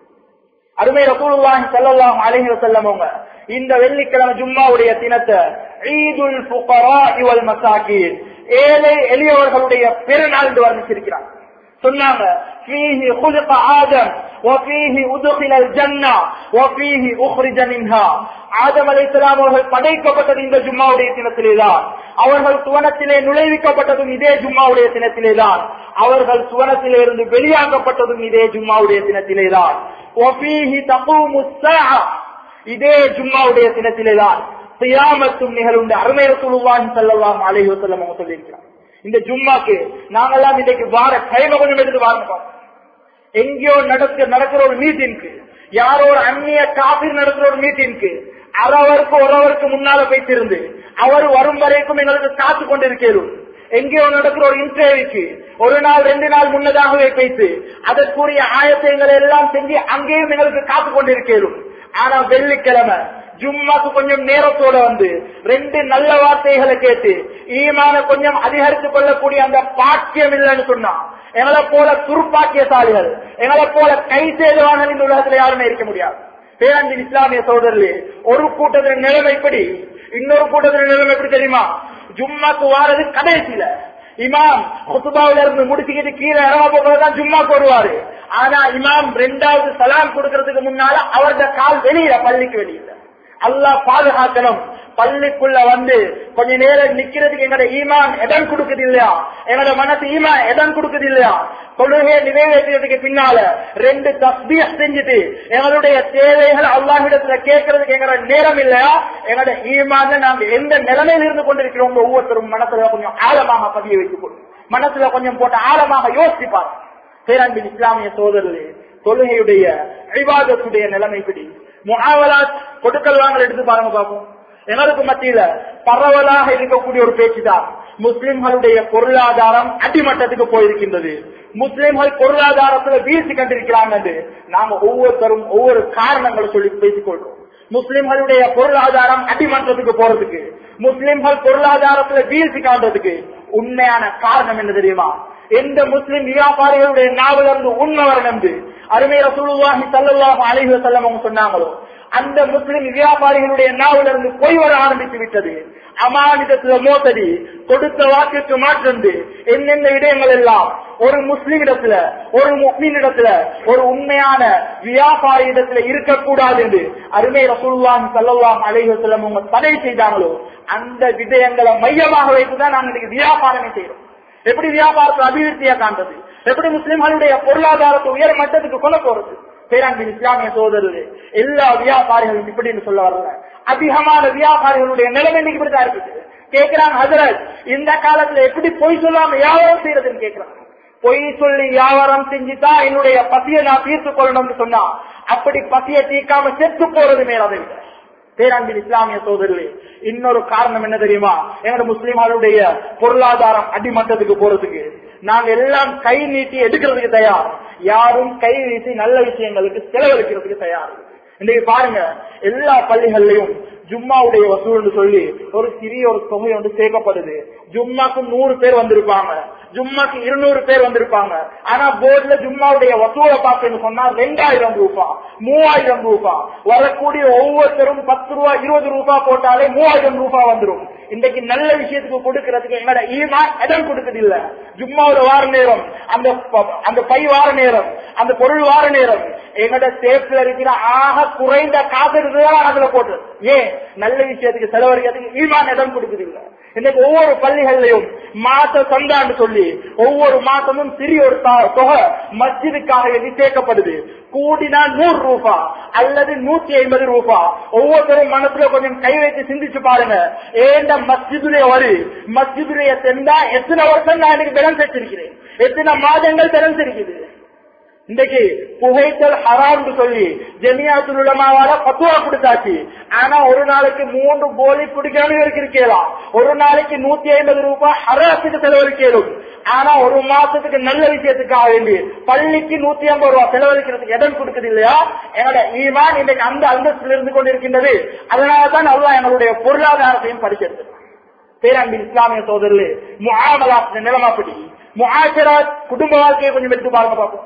அருமை ரசூலுல்லாஹி ஸல்லல்லாஹு அலைஹி வஸல்லம் அவங்க இந்த வெள்ளிக்கிழமை ஜும்மாவுடைய தினத்தை ஈதுல் ஃபுகரா வல் மசாகீன் ஏழை எளியவர்களுடைய பெருநாள் என்று வர்ணிச்சிருக்கிறார் சொன்னாங்க فيه خلق آدم وفيه أدخل الجنة وفيه أخرج منها ஆதம் அலைஹிஸ்ஸலாம் அவர்கள் படைக்கப்பட்டது இந்த ஜும்மாவுடைய தினத்திலேதான் அவர்கள் சுவனத்திலே நுழைவிக்கப்பட்டதும் இதே ஜும்மாவுடைய தினத்திலேதான் அவர்கள் சுவனத்திலே இருந்து வெளியாக்கப்பட்டதும் இதே ஜும்மாவுடைய தினத்திலேதான் وفيه تقوم الساعة இதே ஜும்மாவுடைய தினத்திலேதான் சியாமத்தும் நிகழ்ந்த அருமை ரசூலுல்லாஹி ஸல்லல்லாஹு அலைஹி வஸல்லம் அவங்க சொல்லியிருக்கிறார் இந்த ஜும்மாக்கு நாங்கெல்லாம் இன்னைக்கு வார கைம கொஞ்சம் எடுத்து வாங்க எங்கேயோ நடக்க நடக்கிற ஒரு மீட்டிங்க்கு யாரோ ஒரு அந்நிய காபிர் நடக்கிற ஒரு மீட்டிங்க்கு அவருக்கு ஒருவருக்கு முன்னால போய்த்திருந்து அவர் வரும் வரைக்கும் எங்களுக்கு காத்து கொண்டிருக்கிறோம் எங்கேயோ நடக்கிற ஒரு இன்டர்வியூக்கு ஒரு நாள் ரெண்டு நாள் முன்னதாகவே பேசி அதற்குரிய ஆயத்தங்களை எல்லாம் செஞ்சு அங்கேயும் எங்களுக்கு காத்து கொண்டிருக்கிறோம் ஆனா வெள்ளிக்கிழமை ஜும்மாக்கு கொஞ்சம் நேரத்தோட வந்து ரெண்டு நல்ல வார்த்தைகளை கேட்டு ஈமான கொஞ்சம் அதிகரித்துக் கொள்ளக்கூடிய அந்த பாக்கியம் இல்லைன்னு சொன்னா எங்களை போல துருப்பாக்கியசாலிகள் எங்களை போல கை சேதுவான இந்த உலகத்துல யாருமே இருக்க முடியாது பேரண்டின் இஸ்லாமிய சோதரில் ஒரு கூட்டத்தின் நிலைமை எப்படி இன்னொரு கூட்டத்தின் நிலைமை எப்படி தெரியுமா ஜும்மாக்கு வாரது கடைசியில இமாம் குத்துபாவில இருந்து முடிச்சுக்கிட்டு கீழே இறங்க போகிறதான் ஜும்மாக்கு வருவாரு ஆனா இமாம் ரெண்டாவது சலாம் கொடுக்கறதுக்கு முன்னால அவரது கால் வெளியில பள்ளிக்கு வெளியில அல்லா பாதுகாக்கணும் பள்ளிக்குள்ள வந்து கொஞ்ச நேரம் நிக்கிறதுக்கு எங்கட ஈமான் இடம் கொடுக்குது இல்லையா எங்கட மனசு ஈமான் இடம் கொடுக்குது இல்லையா தொழுகையை நிறைவேற்றுறதுக்கு பின்னால ரெண்டு தஸ்பிய செஞ்சுட்டு எங்களுடைய தேவைகள் அல்லாஹிடத்துல கேட்கறதுக்கு எங்கட நேரம் இல்லையா எங்கட ஈமான நாங்க எந்த நிலைமையில இருந்து கொண்டிருக்கிறோம் ஒவ்வொருத்தரும் மனசுல கொஞ்சம் ஆழமாக பதிய வைத்துக் கொள்ளும் மனசுல கொஞ்சம் போட்டு ஆழமாக யோசிப்பார் பேரன்பின் இஸ்லாமிய சோதரர்களே தொழுகையுடைய ஐவாதத்துடைய நிலைமைப்படி முகாவலாத் கொடுக்கல் வாங்கல் எடுத்து பாருங்க பார்ப்போம் எங்களுக்கு மத்தியில பரவலாக இருக்கக்கூடிய ஒரு பேச்சு தான் முஸ்லிம்களுடைய பொருளாதாரம் அடிமட்டத்துக்கு போயிருக்கின்றது முஸ்லிம்கள் பொருளாதாரத்துல வீழ்ச்சி கண்டிருக்கிறாங்க என்று நாங்க ஒவ்வொருத்தரும் ஒவ்வொரு காரணங்களை சொல்லி பேசிக் கொள்றோம் முஸ்லிம்களுடைய பொருளாதாரம் அடிமட்டத்துக்கு போறதுக்கு முஸ்லிம்கள் பொருளாதாரத்துல வீழ்ச்சி காண்றதுக்கு உண்மையான காரணம் என்ன தெரியுமா எந்த முஸ்லிம் வியாபாரிகளுடைய நாவல இருந்து உண்மை வரணும் என்று அருமை ரசூலுல்லாஹி ஸல்லல்லாஹு அலைஹி வஸல்லம் அவங்க சொன்னாங்களோ அந்த முஸ்லிம் வியாபாரிகளுடைய நாவல இருந்து பொய் வர ஆரம்பித்து விட்டது அமானிதத்துல மோசடி கொடுத்த வாக்குக்கு மாற்றந்து என்னென்ன விடயங்கள் எல்லாம் ஒரு முஸ்லிம் இடத்துல ஒரு முஸ்லிம் இடத்துல ஒரு உண்மையான வியாபாரி இடத்துல இருக்கக்கூடாது என்று அருமை ரசூலுல்லாஹி ஸல்லல்லாஹு அலைஹி வஸல்லம் அவங்க தடை செய்தாங்களோ அந்த விடயங்களை மையமாக வைத்துதான் நாங்க இன்னைக்கு வியாபாரமே செய்யறோம் எப்படி வியாபாரத்தை அபிவிருத்தியா காண்றது எப்படி முஸ்லிம்களுடைய பொருளாதாரத்தை உயர் மட்டத்துக்கு கொள்ள போறது பேராண்டின் இஸ்லாமிய சோதரரு எல்லா வியாபாரிகளும் இப்படின்னு சொல்ல வரல அதிகமான வியாபாரிகளுடைய நிலைமை இன்னைக்கு இப்படிதான் இருக்குது கேட்கிறாங்க ஹசரத் இந்த காலத்துல எப்படி பொய் சொல்லாம வியாபாரம் செய்யறதுன்னு கேட்கிறாங்க பொய் சொல்லி வியாபாரம் செஞ்சுதான் என்னுடைய பசியை நான் தீர்த்து கொள்ளணும்னு சொன்னா அப்படி பசியை தீர்க்காம செத்து போறது மேல அதை விட பேராண்டின் இஸ்லாமிய சோதரிலே இன்னொரு காரணம் என்ன தெரியுமா எங்களோட முஸ்லிம்களுடைய பொருளாதாரம் அடிமட்டத்துக்கு போறதுக்கு நாங்க எல்லாம் கை நீட்டி எடுக்கிறதுக்கு தயார் யாரும் கை நீட்டி நல்ல விஷயங்களுக்கு செலவழிக்கிறதுக்கு தயார் இன்னைக்கு பாருங்க எல்லா பள்ளிகள்லயும் ஜும்மாவுடைய வசூல்னு சொல்லி ஒரு சிறிய ஒரு தொகை வந்து சேர்க்கப்படுது ஜும்மாக்கு நூறு பேர் வந்திருப்பாங்க ஜும்மாக்கு இருநூறு பேர் வந்திருப்பாங்க ஆனா போர்டுல ஜும்மாவுடைய வசூலை பார்த்தேன்னு சொன்னா ரெண்டாயிரம் ரூபாய் மூவாயிரம் ரூபாய் வரக்கூடிய ஒவ்வொருத்தரும் பத்து ரூபா இருபது ரூபாய் போட்டாலே மூவாயிரம் ரூபாய் வந்துரும் இன்றைக்கு நல்ல விஷயத்துக்கு கொடுக்கறதுக்கு எங்கட ஈமா இடம் கொடுக்குது இல்ல ஜும்மாவோட வார நேரம் அந்த ப- அந்த பை வார நேரம் அந்த பொருள் வார நேரம் எங்கட சேஃப்ல இருக்கிற ஆக குறைந்த காசு இருக்குதான் அதுல போட்டு ஏன் நல்ல விஷயத்துக்கு செலவழிக்கிறதுக்கு ஈமான் இடம் கொடுக்குது இல்ல இன்னைக்கு ஒவ்வொரு பள்ளிகள்லயும் மாச சந்தான்னு சொல்லி ஒவ்வொரு மாசமும் சிறிய ஒரு தொ- தொகை மஸ்ஜிதுக்காக எழுதி சேர்க்கப்படுது கூடினா நூறு ரூபாய் அல்லது நூத்தி ஐம்பது ரூபாய் ஒவ்வொருத்தரும் மனசுல கொஞ்சம் கை வைத்து சிந்திச்சு பாருங்க ஏண்ட மஸ்ஜிதுடைய வரு மஸ்ஜிதுடைய சென்றா எத்தனை வருஷம் நான் எனக்கு தினம் செஞ்சிருக்கிறேன் எத்தனை மாதங்கள் தினம் இருக்குது இன்றைக்கு புகைத்தல் ஹராம்னு சொல்லி ஜெமியாத்துல் உலமாவால பத்துவா கொடுத்தாச்சு ஆனா ஒரு நாளைக்கு மூன்று போலி குடிக்கிறவங்க இருக்கலாம் ஒரு நாளைக்கு நூத்தி ஐம்பது ரூபாய் ஹராசுக்கு செலவழிக்கலும் ஆனா ஒரு மாசத்துக்கு நல்ல விஷயத்துக்காக வேண்டி பள்ளிக்கு நூத்தி ஐம்பது ரூபாய் செலவழிக்கிறதுக்கு இடம் கொடுக்குது இல்லையா என்னோட ஈமான் இன்றைக்கு அந்த அந்தஸ்தில் இருந்து கொண்டிருக்கின்றது அதனாலதான் அல்லாஹ் எங்களுடைய பொருளாதாரத்தையும் படிக்கிறது பேரன்பின் இஸ்லாமிய சோதரில் முகாமலாத் நிலமாப்படி முகாச்சராத் குடும்ப வாழ்க்கையை கொஞ்சம் எடுத்து பாருங்க பார்ப்போம்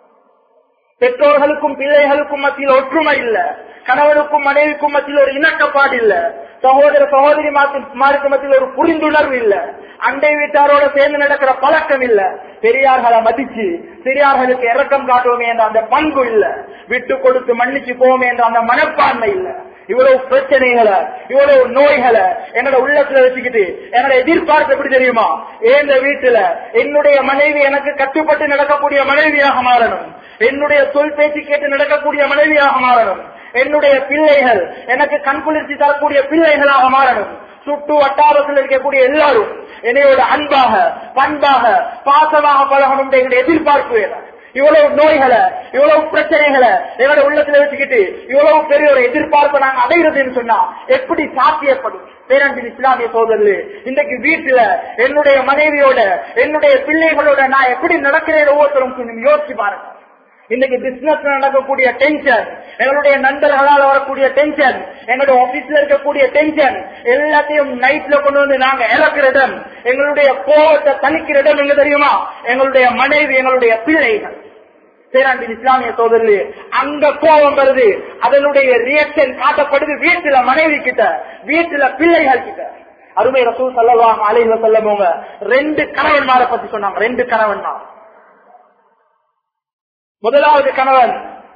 பெற்றோர்களுக்கும் பிள்ளைகளுக்கும் மத்தியில் ஒற்றுமை இல்ல கணவனுக்கும் மனைவிக்கும் மத்தியில் ஒரு இணக்கப்பாடு இல்ல சகோதர சகோதரி மாருக்கு மத்தியில் ஒரு புரிந்துணர்வு இல்ல அண்டை வீட்டாரோட சேர்ந்து நடக்கிற பழக்கம் இல்ல பெரியார்களை மதிச்சு பெரியார்களுக்கு இறக்கம் காட்டுவோமே என்ற அந்த பண்பு இல்ல விட்டு கொடுத்து மன்னிச்சு போவோமே என்ற அந்த மனப்பான்மை இல்ல இவ்வளவு பிரச்சனைகளை இவ்வளவு நோய்களை என்னோட உள்ளத்துல வச்சுக்கிட்டு என்னோட எதிர்பார்ப்பு எப்படி தெரியுமா எந்த வீட்டுல என்னுடைய மனைவி எனக்கு கட்டுப்பட்டு நடக்கக்கூடிய மனைவியாக மாறணும் என்னுடைய சொல் பேச்சு கேட்டு நடக்கக்கூடிய மனைவியாக மாறணும் என்னுடைய பிள்ளைகள் எனக்கு கண்குளிர்ச்சி தரக்கூடிய பிள்ளைகளாக மாறணும் சுட்டு வட்டாரத்தில் இருக்கக்கூடிய எல்லாரும் என்னையோட அன்பாக பண்பாக பாசமாக பழகணும் எங்களுடைய எதிர்பார்ப்பு வேணும் இவ்வளவு நோய்களை இவ்வளவு பிரச்சனைகளை எங்களோட உள்ளத்துல வச்சுக்கிட்டு இவ்வளவு பெரிய ஒரு எதிர்பார்ப்பை நாங்க அடைகிறதுன்னு சொன்னா எப்படி சாத்தியப்படும் பேரன்பின் இஸ்லாமிய சோதரில் இன்றைக்கு வீட்டுல என்னுடைய மனைவியோட என்னுடைய பிள்ளைகளோட நான் எப்படி நடக்கிறேன் ஒவ்வொருத்தரும் கொஞ்சம் யோசிச்சு பாருங்க இன்னைக்கு பிசினஸ் நடக்கக்கூடிய டென்ஷன் எங்களுடைய நண்பர்களால் வரக்கூடிய டென்ஷன் எங்களுடைய ஆபீஸ்ல இருக்கக்கூடிய டென்ஷன் எல்லாத்தையும் நைட்ல கொண்டு வந்து நாங்க இறக்குற இடம் எங்களுடைய கோவத்தை தணிக்கிற இடம் எங்க தெரியுமா எங்களுடைய மனைவி எங்களுடைய பிள்ளைகள் பேராண்டின் இஸ்லாமிய சோதரில் அங்க கோபம் வருது அதனுடைய ரியாக்ஷன் காட்டப்படுது வீட்டுல மனைவி கிட்ட வீட்டுல பிள்ளைகள் கிட்ட அருமை ரசூல் சல்லவாங்க அலைஹி செல்லவங்க ரெண்டு கணவன்மாரை பத்தி சொன்னாங்க ரெண்டு கணவன்மார் முதலாவது கணவன்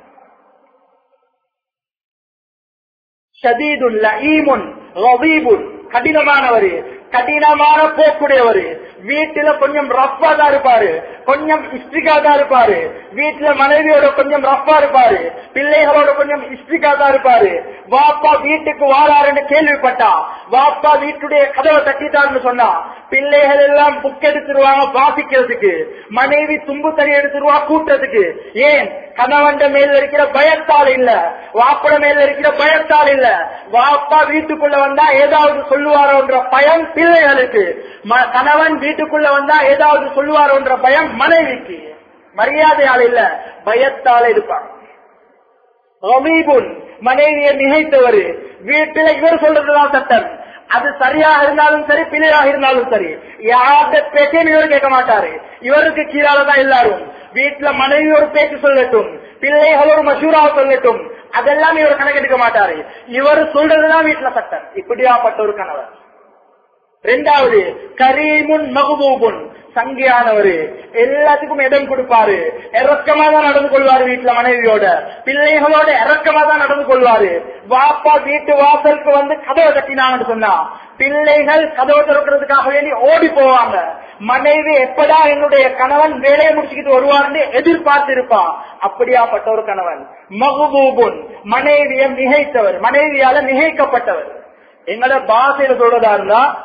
ஷதீதுன் லஈமுன் ரவீபுன் கடினமானவர் கடினமான போக்குடையவர் வீட்டுல கொஞ்சம் ரஃபா தான் இருப்பாரு கொஞ்சம் இஸ்டிகா தான் இருப்பாரு வீட்டுல மனைவியோட கொஞ்சம் ரஃபா இருப்பாரு பிள்ளைகளோட கொஞ்சம் இஸ்டிகா தான் இருப்பாரு வாப்பா வீட்டுக்கு வாராருன்னு கேள்விப்பட்டா வாப்பா வீட்டுடைய கதவை தட்டிட்டாருன்னு சொன்னா பிள்ளைகள் எல்லாம் புக் எடுத்துருவாங்க வாசிக்கிறதுக்கு மனைவி தும்பு தண்ணி எடுத்துருவா கூட்டத்துக்கு ஏன் கணவன் மேல இருக்கிற பயத்தால் இல்ல வாப்பட மேல இருக்கிற பயத்தால் இல்ல வாப்பா வீட்டுக்குள்ள வந்தா ஏதாவது சொல்லுவாரோன்ற பயம் பிள்ளைகளுக்கு ம- கணவன் வீட்டுக்குள்ள வந்தா ஏதாவது சொல்லுவாரோன்ற பயம் மனைவிக்கு மரியாதையால் இல்ல பயத்தால் இருப்பாங்க ரமீபுன் மனைவியை நினைத்தவர் வீட்டுல இவர் சொல்றதுதான் சட்டம் அது சரியாக இருந்தாலும் சரி பிழையாக இருந்தாலும் சரி யார்கிட்ட பேச்சையும் இவர் கேட்க மாட்டாரு இவருக்கு கீழாலதான் எல்லாரும் வீட்டுல மனைவி ஒரு பேச்சு சொல்லட்டும் பிள்ளைகள் ஒரு மசூராவை சொல்லட்டும் அதெல்லாம் இவர் கணக்கெடுக்க மாட்டாரு இவர் சொல்றதுதான் வீட்டுல சட்டம் இப்படியாப்பட்ட ஒரு கணவர் ரெண்டாவது கரீமுன் மகபூபுன் சங்கியானவரு எல்லாத்துக்கும் இடம் கொடுப்பாரு இறக்கமா தான் நடந்து கொள்வாரு வீட்டுல மனைவியோட பிள்ளைகளோட இறக்கமா தான் நடந்து கொள்வாரு வாப்பா வீட்டு வாசலுக்கு வந்து கதவை கட்டினாங்கன்னு சொன்னா பிள்ளைகள் கதவை திறக்கிறதுக்காக வேண்டி ஓடி போவாங்க மனைவி எப்படா என்னுடைய கணவன் வேலையை முடிச்சுக்கிட்டு வருவார்னு எதிர்பார்த்து இருப்பா அப்படியாப்பட்ட ஒரு கணவன் மகுபூபுன் மனைவியை மிகைத்தவர் மனைவியால மிகைக்கப்பட்டவர் எங்களோட பாசையில சொல்றதா இருந்தா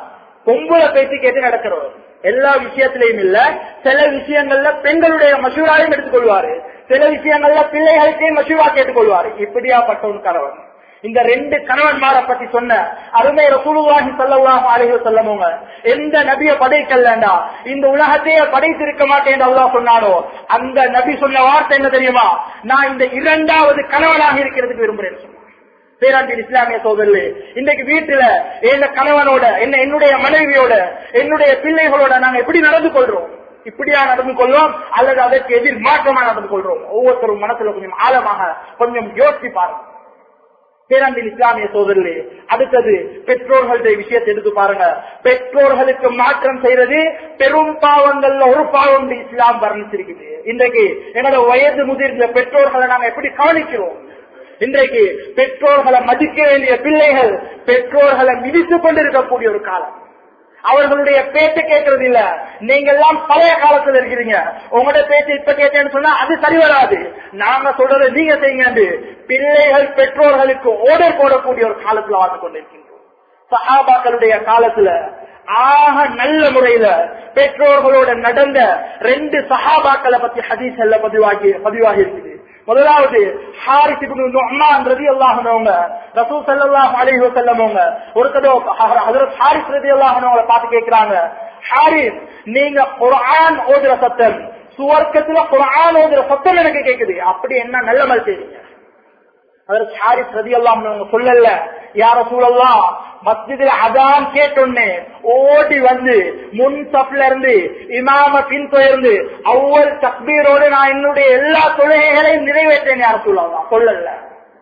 பொம்பளை பேச்சு கேட்டு நடக்கிறவர் எல்லா விஷயத்திலையும் இல்ல சில விஷயங்கள்ல பெண்களுடைய மசூராவையும் எடுத்துக்கொள்வாரு சில விஷயங்கள்ல பிள்ளைகளுக்கே மசூரா கேட்டுக்கொள்வாரு இப்படியாப்பட்ட ஒரு கணவன் இந்த ரெண்டு கணவன்மாரை பத்தி சொன்ன அருமை ரசூலுல்லாஹி ஸல்லல்லாஹு அலைஹி வஸல்லமங்க எந்த நபிய படைக்கலண்டா இந்த உலகத்தையே படைத்திருக்க மாட்டேன் அல்லாஹ் சொன்னானோ அந்த நபி சொன்ன வார்த்தை என்ன தெரியுமா நான் இந்த இரண்டாவது கணவனாக இருக்கிறதுக்கு விரும்புறேன் சொன்னார் பேராண்டின் இஸ்லாமிய சோதரில் இன்றைக்கு வீட்டுல என் கணவனோட என்ன என்னுடைய மனைவியோட என்னுடைய பிள்ளைகளோட நாங்க எப்படி நடந்து கொள்றோம் இப்படியா நடந்து கொள்வோம் அல்லது அதற்கு எதிர் மாற்றமா நடந்து கொள்றோம் ஒவ்வொருத்தரும் மனசுல கொஞ்சம் ஆழமாக கொஞ்சம் யோசிச்சு பாருங்க பேராண்டின் இஸ்லாமிய சோதரிலே அடுத்தது பெற்றோர்களுடைய விஷயத்தை எடுத்து பாருங்க பெற்றோர்களுக்கு மாற்றம் செய்யறது பெரும் பாவங்கள்ல ஒரு பாவம் இஸ்லாம் வர்ணிச்சிருக்குது இன்றைக்கு எங்களோட வயது முதிர்ந்த பெற்றோர்களை நாங்க எப்படி கவனிக்கிறோம் இன்றைக்கு பெற்றோர்களை மதிக்க வேண்டிய பிள்ளைகள் பெற்றோர்களை மிதித்துக் கொண்டிருக்கக்கூடிய ஒரு காலம் அவர்களுடைய பேச்சு கேட்கறது இல்ல நீங்க எல்லாம் பழைய காலத்துல இருக்கிறீங்க உங்களோட பேச்சு இப்ப கேட்டேன்னு சொன்னா அது சரி வராது நாங்க சொல்றது நீங்க செய்யுங்க பிள்ளைகள் பெற்றோர்களுக்கு ஓடர் போடக்கூடிய ஒரு காலத்துல வாழ்ந்து கொண்டிருக்கின்றோம் சஹாபாக்களுடைய காலத்துல ஆக நல்ல முறையில பெற்றோர்களோட நடந்த ரெண்டு சஹாபாக்களை பத்தி ஹதீஸ் எல்லாம் பதிவாகி பதிவாகி இருக்குது முதலாவது ஹாரிஸ் இப்னு நுஅமான் ரலியல்லாஹு அன்ஹு ரசூல் ஸல்லல்லாஹு அலைஹி வஸல்லம் ஒரு தடவை ஹஜ்ரத் ஹாரிஸ் ரலியல்லாஹு அன்ஹு பார்த்து கேக்குறாங்க ஹாரிஸ் நீங்க குர்ஆன் ஓதுற சத்தம் சுவர்க்கத்துல குர்ஆன் ஓதுற சத்தம் எனக்கு கேக்குது அப்படி என்ன நல்ல மாதிரி செய்றீங்க அதற்கு ஹாரிஸ் ரலியல்லாஹு அன்ஹு சொல்லல யார சூழல்லாம் மஸ்ஜிதில் அதான் கேட்டோன்னே ஓடி வந்து முன் சப்ல இருந்து இமாம பின் தொடர்ந்து அவ்வளவு தக்பீரோடு நான் என்னுடைய எல்லா தொழுகைகளையும் நிறைவேற்றேன் யார சொல்லலாம் சொல்லல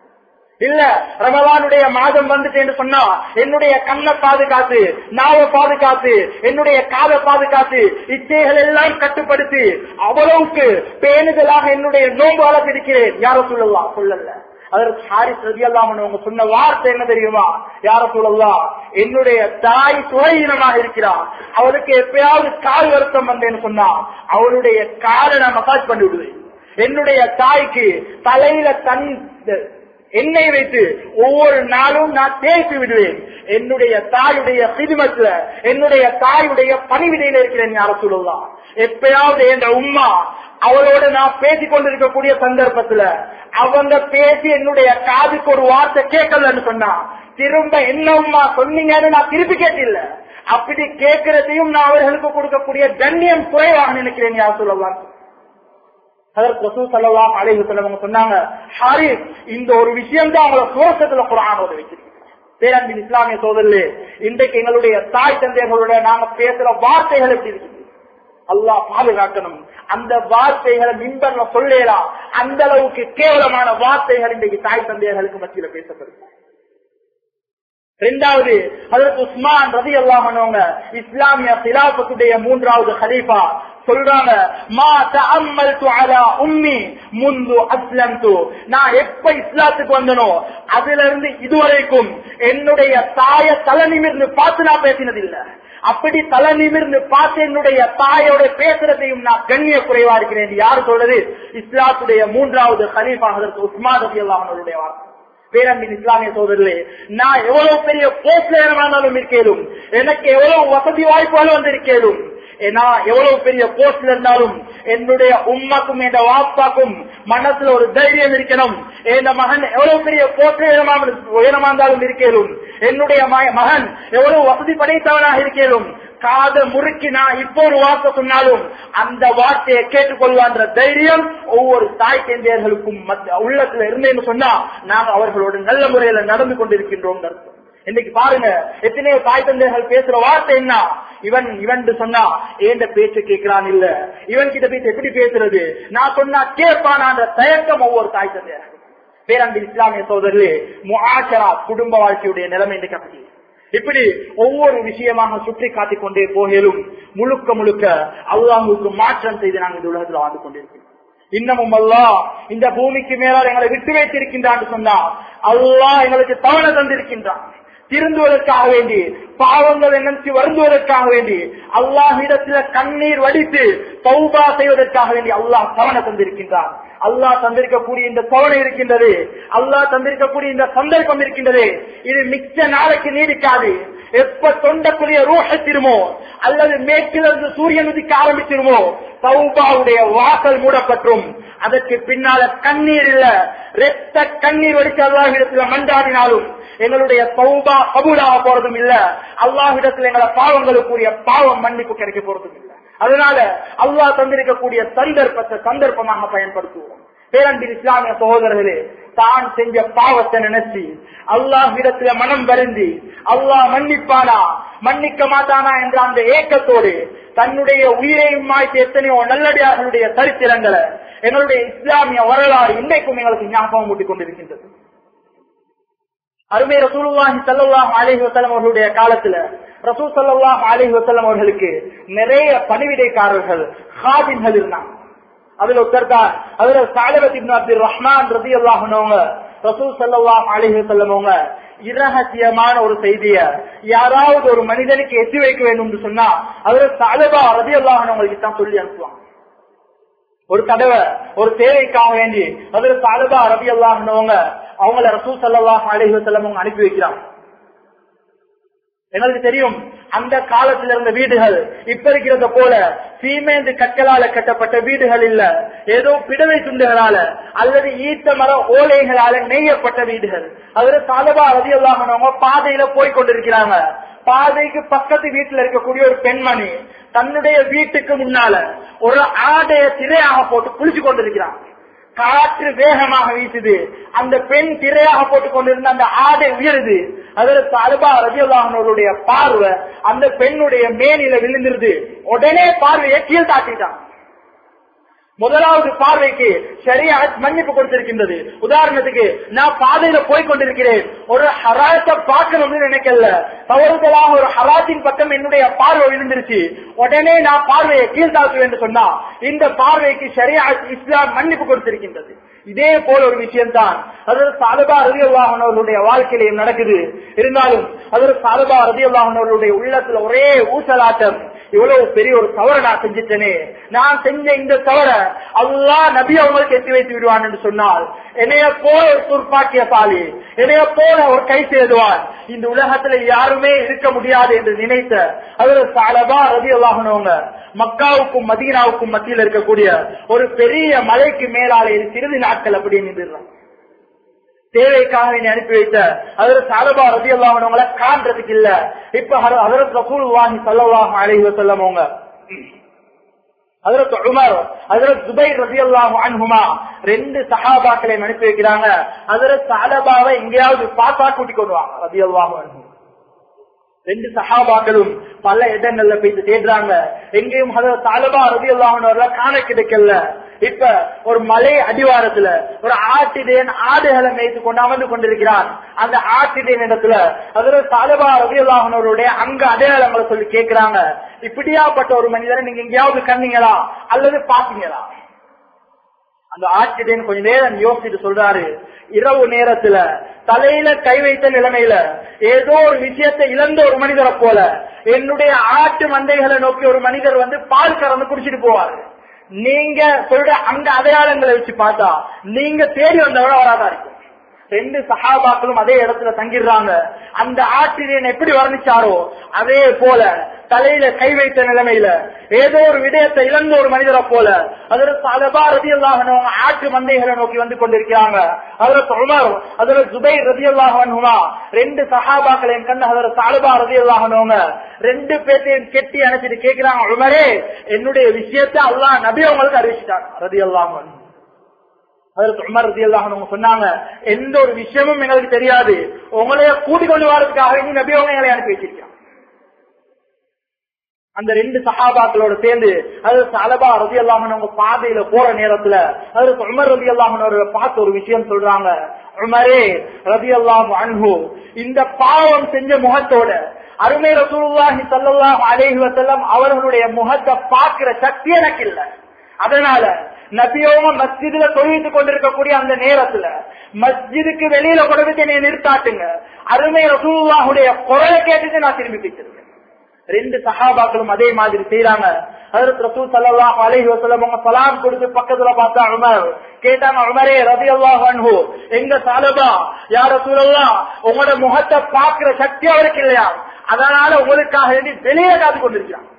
இல்ல ரமலானுடைய மாதம் வந்துட்டேன்னு சொன்னா என்னுடைய கண்ணை பாதுகாத்து நாவை பாதுகாத்து என்னுடைய காதை பாதுகாத்து இச்சைகள் எல்லாம் கட்டுப்படுத்தி அவ்வளவுக்கு பேணுதலாக என்னுடைய நோன்பு வளர்த்திருக்கிறேன் யார சொல்லலாம் சொல்லல அதற்கு ஹாரிஸ் ரதி அவங்க சொன்ன வார்த்தை என்ன தெரியுமா யார சொல்லலாம் என்னுடைய தாய் சுவையினமாக இருக்கிறார் அவளுக்கு எப்பயாவது கால் வருத்தம் வந்தேன்னு சொன்னா அவளுடைய காலை நான் மசாஜ் பண்ணி விடுவேன் என்னுடைய தாய்க்கு தலையில தன் எண்ணெய் வைத்து ஒவ்வொரு நாளும் நான் தேய்த்து விடுவேன் என்னுடைய தாயுடைய சிதுமத்துல என்னுடைய தாயுடைய பணிவிடையில இருக்கிறேன் யார சொல்லலாம் எப்பயாவது என்ற உம்மா அவளோட நான் பேசிக் கொண்டிருக்கக்கூடிய சந்தர்ப்பத்துல அவங்க பேசி என்னுடைய காதுக்கு ஒரு வார்த்தை கேட்கலன்னு சொன்னா திரும்ப என்ன உம்மா சொன்னீங்கன்னு நான் திருப்பி கேட்டில்ல அப்படி கேட்கறதையும் நான் அவர்களுக்கு கொடுக்கக்கூடிய கண்ணியம் குறைவாக நினைக்கிறேன் யார் சொல்லலாம் அதற்கு ரசூல் சல்லல்லாஹு அலைஹி வஸல்லம் சொன்னாங்க ஹாரிஸ் இந்த ஒரு விஷயம் தான் அவங்கள சுவர்க்கத்துல குர்ஆனோட வச்சிருக்கு பேரன்பின் இஸ்லாமிய சோதரிலே இன்றைக்கு எங்களுடைய தாய் தந்தைகளோட நாங்க பேசுற வார்த்தைகள் எப்படி இருக்குது அல்லாஹ் பாதுகாக்கணும் அந்த வார்த்தைகளை மின்பர்ல சொல்லலாம் அந்த அளவுக்கு கேவலமான வார்த்தைகள் இன்றைக்கு தாய் தந்தையர்களுக்கு மத்தியில பேசப்படுது ரெண்டாவது அதற்கு உஸ்மான் ரதி அல்லாமனவங்க இஸ்லாமிய சிலாபத்துடைய மூன்றாவது ஹலீஃபா சொல்றாங்க மா தஅம்மல்து அலா உம்மி முந்து அஸ்லம்து நான் எப்ப இஸ்லாத்துக்கு வந்தனோ அதுல இருந்து இதுவரைக்கும் என்னுடைய தாய தலை நிமிர்ந்து பார்த்து நான் பேசினது இல்ல அப்படி தலை நிமிர்ந்து பார்த்து என்னுடைய தாயோட பேசுறதையும் நான் கண்ணிய குறைவா இருக்கிறேன் யாரு சொல்றது இஸ்லாத்துடைய மூன்றாவது ஹலீஃபா அதற்கு உஸ்மான் ரதி அல்லாமனுடைய வார்த்தை பேரன்பின் இஸ்லாமிய சோதரிலே நான் எவ்வளவு பெரிய போஸ்ட்ல இருந்தாலும் இருக்கேனும் எனக்கு எவ்வளவு வசதி வாய்ப்புகள் வந்து இருக்கேனும் நான் எவ்வளவு பெரிய போஸ்ட்ல இருந்தாலும் என்னுடைய உம்மாக்கும் என் வாப்பாக்கும் மனசுல ஒரு தைரியம் இருக்கணும் என் மகன் எவ்வளவு பெரிய போஸ்ட்ல உயரமா இருந்தாலும் இருக்கேனும் என்னுடைய மகன் எவ்வளவு வசதி படைத்தவனாக இருக்கேனும் காத முறுக்கி நான் இப்போ ஒரு வார்த்தை சொன்னாலும் அந்த வார்த்தையை கேட்டுக்கொள்வான்ற தைரியம் ஒவ்வொரு தாய் தந்தையர்களுக்கும் உள்ளத்துல இருந்தேன்னு சொன்னா நாங்க அவர்களோடு நல்ல முறையில நடந்து கொண்டிருக்கின்றோம் இன்னைக்கு பாருங்க எத்தனையோ தாய் தந்தைகள் பேசுற வார்த்தை என்ன இவன் இவன் சொன்னா ஏந்த பேச்சு கேட்கிறான் இல்ல இவன் கிட்ட பேச்சு எப்படி பேசுறது நான் சொன்னா கேட்பானான்ற தயக்கம் ஒவ்வொரு தாய் தந்தையர்கள் பேரன்பு இஸ்லாமிய சோதரிலே முஆஷரா குடும்ப வாழ்க்கையுடைய நிலைமை இன்றைக்கு அப்படி இப்படி ஒவ்வொரு விஷயமாக சுற்றி காட்டிக் கொண்டே போகலும் முழுக்க முழுக்க அல்லாஹுக்கு மாற்றம் செய்து நாங்கள் இந்த உலகத்தில் வாழ்ந்து கொண்டிருக்கிறோம் இன்னமும் அல்லா இந்த பூமிக்கு மேலால் எங்களை விட்டு வைத்திருக்கின்றான் சொன்னா அல்லாஹ் எங்களுக்கு தவணை தந்திருக்கின்றான் திருந்துவதற்காக வேண்டி பாவங்கள் நினைச்சு வருந்துவதற்காக வேண்டி அல்லாஹிடத்துல கண்ணீர் வடித்து பௌபா செய்வதற்காக வேண்டி அல்லாஹ் தவணை தந்திருக்கின்றான் அல்லாஹ் தந்திருக்கக்கூடிய இந்த தவணை இருக்கின்றது அல்லாஹ் தந்திருக்கக்கூடிய இந்த சந்தர்ப்பம் இருக்கின்றது இது மிச்ச நாளைக்கு நீடிக்காது எப்ப தொண்டக்குரிய ரூஹத்திருமோ அல்லது மேற்கிலிருந்து சூரியன் உதிக்க ஆரம்பிச்சிருமோ சௌபாவுடைய வாசல் மூடப்பற்றும் அதற்கு பின்னால கண்ணீர் இல்ல ரெத்த கண்ணீர் வடிச்சு அல்லாஹிடத்துல மன்றாடினாலும் எங்களுடைய சௌபா கபூலாக போறதும் இல்ல அல்லாஹிடத்துல எங்களை பாவங்களுக்குரிய பாவம் மன்னிப்பு கிடைக்க போறதும் இல்ல அதனால அல்லாஹ் தந்திருக்கக்கூடிய சந்தர்ப்பத்தை சந்தர்ப்பமாக பயன்படுத்துவோம் பேரன்பின் இஸ்லாமிய சகோதரர்களே தான் செஞ்ச பாவத்தை நினைச்சு அல்லாஹிடத்துல மனம் வருந்தி அல்லாஹ் மன்னிப்பானா மன்னிக்க மாட்டானா என்ற அந்த ஏக்கத்தோடு தன்னுடைய உயிரையும் மாய்த்து எத்தனையோ நல்லடியார்களுடைய சரித்திரங்களை எங்களுடைய இஸ்லாமிய வரலாறு இன்றைக்கும் எங்களுக்கு ஞாபகம் ஊட்டிக் கொண்டிருக்கின்றது அருமை ரசூலுல்லாஹி ஸல்லல்லாஹு அலைஹி வஸல்லம் அவர்களுடைய காலத்துல ரசூல் ஸல்லல்லாஹு அலைஹி வஸல்லம் அவர்களுக்கு நிறைய பணிவிடைக்காரர்கள் ஹாதின்கள் இருந்தாங்க அதுல ஒருத்தர் தான் அதுல சாலபத் இப்னு அப்துல் ரஹ்மான் ரலியல்லாஹு அன்ஹு ரசூல் ஸல்லல்லாஹு அலைஹி வஸல்லம் அவங்க இரகசியமான ஒரு செய்திய யாராவது ஒரு மனிதனுக்கு எத்தி வைக்க வேண்டும் என்று சொன்னா அதுல சாலபா ரலியல்லாஹு அன்ஹு அவங்களுக்கு தான் சொல்லி அனுப்புவாங்க ஒரு தடவை ஒரு தேவைக்காக வேண்டி அதுல சாலபா ரபி அல்லாஹ்னவங்க அவங்கள ரசூல் சல்லாஹ் அலஹி வசல்லம் அவங்க அனுப்பி வைக்கிறாங்க எங்களுக்கு தெரியும் அந்த காலத்துல இருந்த வீடுகள் இப்ப இருக்கிறத போல சீமேந்து கற்களால கட்டப்பட்ட வீடுகள் இல்ல ஏதோ பிடவை துண்டுகளால அல்லது ஈத்த மர ஓலைகளால நெய்யப்பட்ட வீடுகள் அதுல சாலபா ரதி அல்லாஹனவங்க பாதையில போய் கொண்டிருக்கிறாங்க பாதைக்கு பக்கத்து வீட்டுல இருக்கக்கூடிய ஒரு பெண்மணி தன்னுடைய வீட்டுக்கு முன்னால ஒரு ஆடைய திரையாக போட்டு குளிச்சு கொண்டிருக்கிறான் காற்று வேகமாக வீசுது அந்த பெண் திரையாக போட்டுக் கொண்டிருந்த அந்த ஆடை உயருது அதற்கு அலுபா ரஜியுல்லாஹனுடைய பார்வை அந்த பெண்ணுடைய மேனில விழுந்துருது உடனே பார்வையை கீழ் தாட்டிட்டான் முதலாவது பார்வைக்கு சரியா மன்னிப்பு கொடுத்திருக்கின்றது உதாரணத்துக்கு நான் பாதையில போய் கொண்டிருக்கிறேன் ஒரு ஹராத்தை பார்க்கணும்னு நினைக்கல தவறுதலாக ஒரு ஹராத்தின் பக்கம் என்னுடைய பார்வை விழுந்துருச்சு உடனே நான் பார்வையை கீழ்த்தாக்குவேன் என்று சொன்னா இந்த பார்வைக்கு சரியா இஸ்லாம் மன்னிப்பு கொடுத்திருக்கின்றது இதே போல ஒரு விஷயம் தான் அதாவது சாலபா ரதி அவர்களுடைய வாழ்க்கையிலையும் நடக்குது இருந்தாலும் அதாவது சாலபா ரதி அவர்களுடைய உள்ளத்துல ஒரே ஊசலாட்டம் இவ்வளவு பெரிய ஒரு தவறை நான் செஞ்சிட்டேனே நான் செஞ்ச இந்த தவற அல்லா நபி அவங்களுக்கு எத்தி வைத்து விடுவான் என்று சொன்னால் என்னைய போல ஒரு துர்ப்பாக்கியசாலி என்னைய போல ஒரு கை சேதுவான் இந்த உலகத்துல யாருமே இருக்க முடியாது என்று நினைத்த அதுல சாலபா ரதி அல்லாஹனவங்க மக்காவுக்கும் மதீனாவுக்கும் மத்தியில் இருக்கக்கூடிய ஒரு பெரிய மலைக்கு மேலாலே சிறிது நாட்கள் அப்படியே நின்றுறாங்க தேவைக்காக நீ அனுப்பி வைத்த அதுல சாலபா ரதி அல்லாஹனவங்களை காண்றதுக்கு இல்ல இப்ப அதற்கு ரசூல் வாங்கி சொல்லவாக அழைவ சொல்லவங்க அதற்கு உமர் அதற்கு துபை ரதி அல்லாஹுமா ரெண்டு சஹாபாக்களை அனுப்பி வைக்கிறாங்க அதுல சாலபாவை எங்கேயாவது பார்த்தா கூட்டிக் கொண்டு வாங்க ரதி அல்லாஹு ரெண்டு சஹாபாக்களும் பல இடங்கள்ல போயிட்டு தேடுறாங்க எங்கேயும் தாலபா ரவி அல்லாஹர்ல காண கிடைக்கல இப்ப ஒரு மலை அடிவாரத்துல ஒரு ஆட்டிடேன் ஆடுகளை மேய்த்து கொண்டு அமர்ந்து கொண்டிருக்கிறான் அந்த ஆட்டிடேன் இடத்துல அதுல தாலபா ரவி அல்லாஹனுடைய அங்க அடையாளங்களை சொல்லி கேட்கிறாங்க இப்படியாப்பட்ட ஒரு மனிதரை நீங்க எங்கேயாவது கண்ணீங்களா அல்லது பாத்தீங்களா அந்த ஆட்சிடன் கொஞ்ச நேரம் யோசிச்சுட்டு சொல்றாரு இரவு நேரத்துல தலையில கை வைத்த நிலைமையில ஏதோ ஒரு விஷயத்தை இழந்த ஒரு மனிதரை போல என்னுடைய ஆட்டு மந்தைகளை நோக்கி ஒரு மனிதர் வந்து பால் கறந்து குடிச்சிட்டு போவாரு நீங்க சொல்ற அங்க அடையாளங்களை வச்சு பார்த்தா நீங்க தேடி வந்தவரை வராதா இருக்கும் ரெண்டு சகாபாக்களும் அதே இடத்துல தங்கிடுறாங்க அந்த ஆற்றிரியன் எப்படி வர்ணிச்சாரோ அதே போல தலையில கை வைத்த நிலைமையில ஏதோ ஒரு விடயத்தை இழந்த ஒரு மனிதரை போல அதுல சலபா ரதி அல்லாஹனவங்க ஆட்டு மந்தைகளை நோக்கி வந்து கொண்டிருக்கிறாங்க அதுல உமர் அதுல ஜுபை ரதி அல்லாஹனுமா ரெண்டு சஹாபாக்களையும் கண்டு அதுல சாலபா ரதி அல்லாஹனவங்க ரெண்டு பேர்த்தையும் கெட்டி அணைச்சிட்டு கேட்கிறாங்க உமரே என்னுடைய விஷயத்தை அல்லாஹ் நபி அவங்களுக்கு அறிவிச்சிட்டாங்க ரதி அல்லாஹன் அதற்கு உமர் ரதி அல்லாஹன் சொன்னாங்க எந்த ஒரு விஷயமும் எங்களுக்கு தெரியாது உங்களைய கூட்டிக் கொண்டு வரதுக்காக நீ நபி அவங்க எங்களை அனுப்பி வச்சிருக்காங்க அந்த ரெண்டு சஹாபாக்களோட சேர்ந்து அது சலபா ரதி அல்லாமன் அவங்க பாதையில போற நேரத்துல அது உமர் ரதி அல்லாமன் பார்த்து ஒரு விஷயம் சொல்றாங்க உமரே ரதி அல்லாம் அன்ஹு இந்த பாவம் செஞ்ச முகத்தோட அருமை ரசூலுல்லாஹி ஸல்லல்லாஹு அலைஹி வஸல்லம் அவர்களுடைய முகத்தை பார்க்கிற சக்தி எனக்கு இல்ல அதனால நபியோம மஸ்ஜிதுல தொழித்து கொண்டிருக்கக்கூடிய அந்த நேரத்துல மஸ்ஜிதுக்கு வெளியில கொடுத்து என்னை நிறுத்தாட்டுங்க அருமை ரசூலுல்லாஹுடைய குரலை கேட்டுட்டு நான் திரும்பி போயிட்டு ரெண்டு சஹாபாக்களும் அதே மாதிரி செய்யறாங்க அதற்கு ரசூல் சல்லாஹ் அலைஹி வஸல்லம் அவங்க சலாம் கொடுத்து பக்கத்துல பார்த்தா உமர் கேட்டாங்க உமரே ரதி அல்லாஹ் அன்ஹு எங்க சாலபா யார சூழல்லா உங்களோட முகத்தை பாக்குற சக்தி அவருக்கு இல்லையா அதனால உங்களுக்காக வேண்டி வெளியே காத்து கொண்டிருக்கிறான்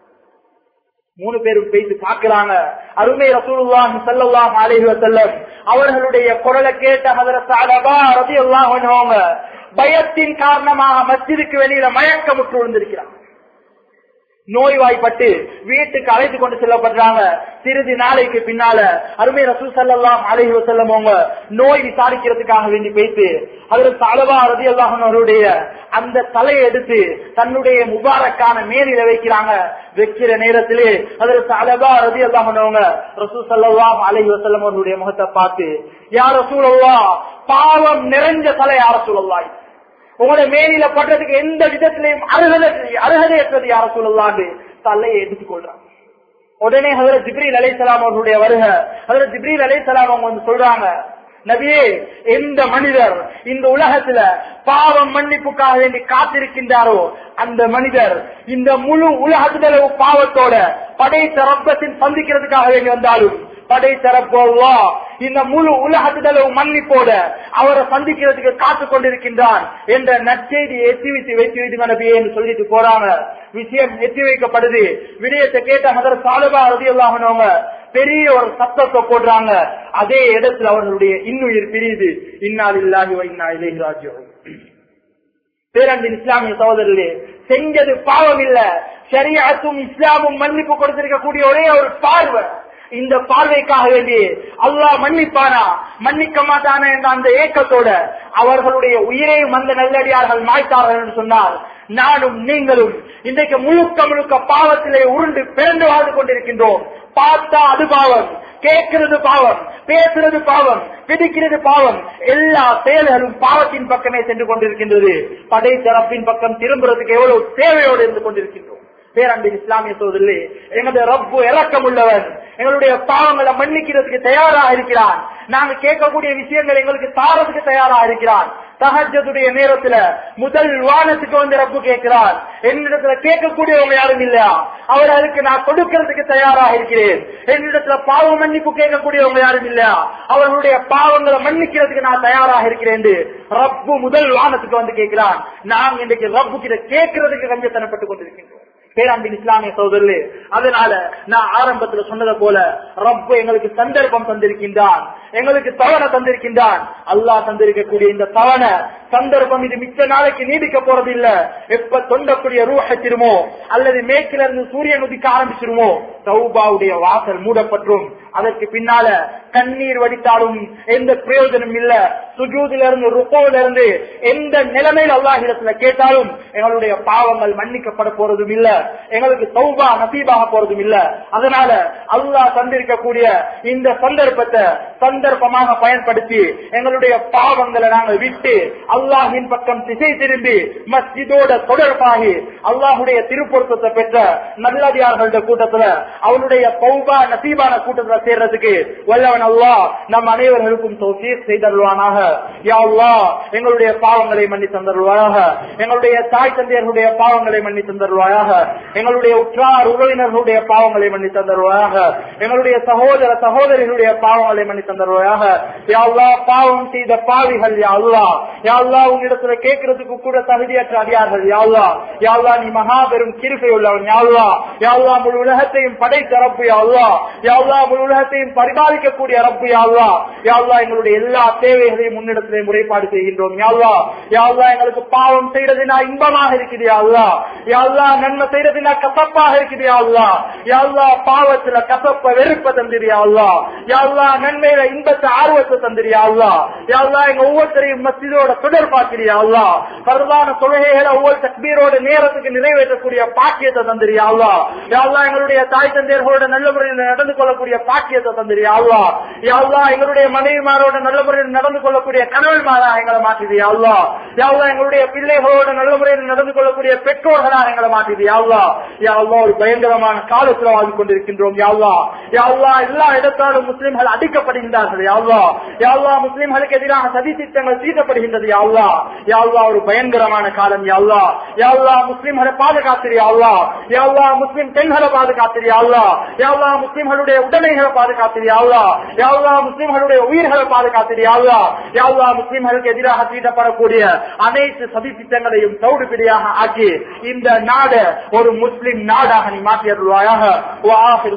மூணு பேரும் பேசி பார்க்கிறாங்க அருமை ரசூலுல்லாஹி ஸல்லல்லாஹு அலைஹி வஸல்லம் அவர்களுடைய குரலை கேட்ட ஹஜரத் சஅலபா ரலியல்லாஹு அன்ஹு பயத்தின் காரணமாக மஸ்ஜிதுக்கு வெளியில மயக்கமுற்று விழுந்திருக்கிறாங்க நோய்வாய்ப்பட்டு வீட்டுக்கு அழைத்து கொண்டு செல்லப்படுறாங்க சிறிது நாளைக்கு பின்னால அருமை ரசூல் சல்லாம் அலைஹி வசல்லம் அவங்க நோய் விசாரிக்கிறதுக்காக வேண்டி போயிட்டு அதில் தலவா ரதி அவருடைய அந்த தலையை எடுத்து தன்னுடைய முபாரக்கான மேலில வைக்கிறாங்க வைக்கிற நேரத்திலே அதில் தலவா ரதி அவங்க ரசூல் சல்லாம் அலைஹி வசல்லம் அவருடைய முகத்தை பார்த்து யார் ரசூலல்லா பாவம் நிறைஞ்ச தலை யார சூழல்லாய் உங்களோட மேலில படுறதுக்கு எந்த விதத்திலையும் அருகதை அருகதையற்றது யார சொல்லலான்னு தலையை எடுத்துக் கொள்றாங்க உடனே ஹதரத் ஜிப்ரீல் அலைசலாம் அவர்களுடைய வருக ஹதரத் ஜிப்ரீல் அலைசலாம் அவங்க வந்து சொல்றாங்க நபியே எந்த மனிதர் இந்த உலகத்துல பாவம் மன்னிப்புக்காக வேண்டி காத்திருக்கின்றாரோ அந்த மனிதர் இந்த முழு உலகத்திலவு பாவத்தோட படைத்த ரப்பத்தின் சந்திக்கிறதுக்காக வேண்டி வந்தாலும் படைத்தரப்போவா இந்த முழு உலகத்திலவு மன்னிப்போட அவரை சந்திக்கிறதுக்கு காத்து கொண்டிருக்கின்றான் என்ற நற்செய்தி எத்தி வைத்து வைத்து வைத்து நபியே என்று சொல்லிட்டு போறாங்க விஷயம் எத்தி வைக்கப்படுது விடயத்தை கேட்ட மதர் சாலுபா ரதியல்லாமனவங்க பெரிய ஒரு சத்தத்தை போடுறாங்க அதே இடத்துல அவர்களுடைய இன்னுயிர் பிரியுது இன்னால் இல்லாஹி இன்னா இலேஹி ராஜ்யம் பேரன்பின் இஸ்லாமிய சகோதரர்களே செஞ்சது பாவம் இல்ல சரியாத்தும் இஸ்லாமும் மன்னிப்பு கொடுத்திருக்கக்கூடிய ஒரே ஒரு பார்வை இந்த பார்வைக்காக வேண்டி அல்லாஹ் மன்னிப்பானா மன்னிக்க மாட்டானா என்ற அந்த ஏக்கத்தோட அவர்களுடைய உயிரையும் அந்த நல்லடியார்கள் மாய்த்தார்கள் என்று சொன்னால் நானும் நீங்களும் இன்றைக்கு முழுக்க முழுக்க பாவத்திலே உருண்டு பிறந்து வாழ்ந்து கொண்டிருக்கின்றோம் பார்த்தா அது பாவம் கேட்கிறது பாவம் பேசுறது பாவம் பிடிக்கிறது பாவம் எல்லா செயல்களும் பாவத்தின் பக்கமே சென்று கொண்டிருக்கின்றது படை தரப்பின் பக்கம் திரும்புறதுக்கு எவ்வளவு தேவையோடு இருந்து கொண்டிருக்கின்றோம் பேரன்பின் இஸ்லாமிய சோதரிலே எங்களுடைய ரப்பு இறக்கம் உள்ளவன் எங்களுடைய பாவங்களை மன்னிக்கிறதுக்கு தயாராக இருக்கிறான் நாங்க கேட்கக்கூடிய விஷயங்கள் எங்களுக்கு தாரதுக்கு தயாராக இருக்கிறான் தகஜத்துடைய நேரத்துல முதல் வானத்துக்கு வந்து ரப்பு கேட்கிறார் என்னிடத்துல கேட்கக்கூடியவங்க யாரும் இல்லையா அவர்களுக்கு நான் கொடுக்கறதுக்கு தயாராக இருக்கிறேன் என்னிடத்துல பாவ மன்னிப்பு கேட்கக்கூடியவங்க யாரும் இல்லையா அவர்களுடைய பாவங்களை மன்னிக்கிறதுக்கு நான் தயாராக இருக்கிறேன் ரப்பு முதல் வானத்துக்கு வந்து கேட்கிறான் நாங்க இன்றைக்கு ரப்பு கிட்ட கேட்கறதுக்கு கஞ்சத்தனப்பட்டுக் கொண்டிருக்கின்றோம் பேராண்டின் இஸ்லாமிய சோதரில் அதனால நான் ஆரம்பத்துல சொன்னதை போல ரப்பு எங்களுக்கு சந்தர்ப்பம் தந்திருக்கின்றான் எங்களுக்கு தவணை தந்திருக்கின்றான் அல்லாஹ் தந்திருக்கக்கூடிய இந்த தவணை சந்தர்ப்பம் இது மிச்ச நாளைக்கு நீடிக்க போறது இல்ல எப்ப தொண்டக்கூடிய ரூஹத்திருமோ அல்லது மேற்கில இருந்து சூரியன் உதிக்க ஆரம்பிச்சிருமோ சௌபாவுடைய வாசல் மூடப்பற்றும் அதற்கு பின்னால கண்ணீர் வடித்தாலும் எந்த பிரயோஜனம் இல்ல சுஜூதில இருந்து ருக்கோல இருந்து எந்த நிலைமையில் அல்லாஹிடத்துல கேட்டாலும் எங்களுடைய பாவங்கள் மன்னிக்கப்பட போறதும் இல்ல எங்களுக்கு சௌபா நசீபாக போறதும் இல்ல அதனால அல்லாஹ் தந்திருக்கக்கூடிய இந்த சந்தர்ப்பத்தை சந்தர்ப்பமாக பயன்படுத்தி எங்களுடைய பாவங்களை நாங்கள் விட்டு அல்லாஹின் பக்கம் திசை திரும்பி மஸ்ஜிதோட தொடர்பாகி அல்லாஹுடைய திருப்பொருத்தத்தை பெற்ற நல்லடியார்களுடைய கூட்டத்துல அவனுடைய பௌபா நசீபான கூட்டத்துல சேர்றதுக்கு வல்லவன் அல்லாஹ் நம் அனைவர்களுக்கும் தோசீர் செய்தருவானாக யா அல்லாஹ் எங்களுடைய பாவங்களை மன்னி தந்தருவாயாக எங்களுடைய தாய் தந்தையர்களுடைய பாவங்களை மன்னி தந்தருவாயாக எங்களுடைய உற்றார் உறவினர்களுடைய பாவங்களை மன்னி தந்தருவாயாக எங்களுடைய சகோதர சகோதரிகளுடைய பாவங்களை மன்னி தந்தருவாயாக யா அல்லாஹ் பாவம் செய்த பாவிகள் யா அல்லாஹ் யா அல்லாஹ் உன்னிடத்துல கேட்கறதுக்கு கூட தகுதியற்ற அடியார்கள் யா அல்லாஹ் யா அல்லாஹ் நீ மகா பெரும் கிருபை உள்ளவன் யா அல்லாஹ் யா அல்லாஹ் முழு உலகத்தையும் படைத்த ரப்பு யா அல்லாஹ் யா அல்லாஹ் முழு உலகத்தையும் பரிபாலிக்கக்கூடிய ரப்பு யா அல்லாஹ் யா அல்லாஹ் எங்களுடைய எல்லா தேவைகளையும் முன்னிடத்திலே முறைப்பாடு செய்கின்றோம் யா அல்லாஹ் யா அல்லாஹ் எங்களுக்கு பாவம் செய்யறதுனா இன்பமாக இருக்குது யா அல்லாஹ் யா அல்லாஹ் நன்மை செய்யறதுனா கசப்பாக இருக்குது யா அல்லாஹ் யா அல்லாஹ் பாவத்துல கசப்ப வெறுப்ப தந்திரியா அல்லாஹ் யா அல்லாஹ் நன்மையில இன்பத்தை ஆர்வத்தை தந்திரியா அல்லாஹ் யா அல்லாஹ் எங்க ஒவ்வொருத்தரையும் மஸ்ஜிதோட தொடர்பாக்கிறியா அல்லாஹ் பரவான தொழுகைகளை ஒவ்வொரு தக்பீரோட நேரத்துக்கு நிறைவேற்றக்கூடிய பாக்கியத்தை தந்திரியா அல்லாஹ் யா அல்லாஹ் எங்களுடைய தாய் தந்தையர்களோட நல்ல முறையில் நடந்து கொள்ளக்கூடிய பாக்கியத்தை தந்திரியா அல்லாஹ் யா அல்லாஹ் எங்களுடைய மனைவிமாரோட நல்ல முறையில் நடந்து கொள்ளக்கூடிய கணவன்மாரா எங்களை மாற்றிதியா அல்லாஹ் யா அல்லாஹ் எங்களுடைய பிள்ளைகளோட நல்ல முறையில் நடந்து கொள்ளக்கூடிய பெற்றோர்களா எங்களை மாற்றிதியா அல்லாஹ் யா அல்லாஹ் ஒரு பயங்கரமான காலத்துல வாழ்ந்து கொண்டிருக்கின்றோம் யா அல்லாஹ் யா அல்லாஹ் எல்லா இடத்தாலும் முஸ்லிம்கள் அடிக்கப்படுகின்றார்கள் யா அல்லாஹ் யா அல்லாஹ் முஸ்லிம்களுக்கு எதிராக சதி திட்டங்கள் தீட்டப்படுகின்றது யா அல்லாஹ் யா அல்லாஹ் ஒரு பயங்கரமான காலம் யா அல்லாஹ் யா அல்லாஹ் முஸ்லிம்களை பாதுகாத்திரியா அல்லாஹ் யா அல்லாஹ் முஸ்லிம் பெண்களை பாதுகாத்திரியா அல்லாஹ் அல்லா யாவ்லா முஸ்லிம்களுடைய உடைமைகளை பாதுகாத்திரு யாவ்லா யாவ்லா முஸ்லிம்களுடைய உயிர்களை பாதுகாத்திரு யாவ்லா யாவ்லா முஸ்லிம்களுக்கு எதிராக தீட்டப்படக்கூடிய அனைத்து சதி திட்டங்களையும் தௌடுபிடியாக ஆக்கி இந்த நாடு ஒரு முஸ்லிம் நாடாக நீ மாற்றியருள்வாயாக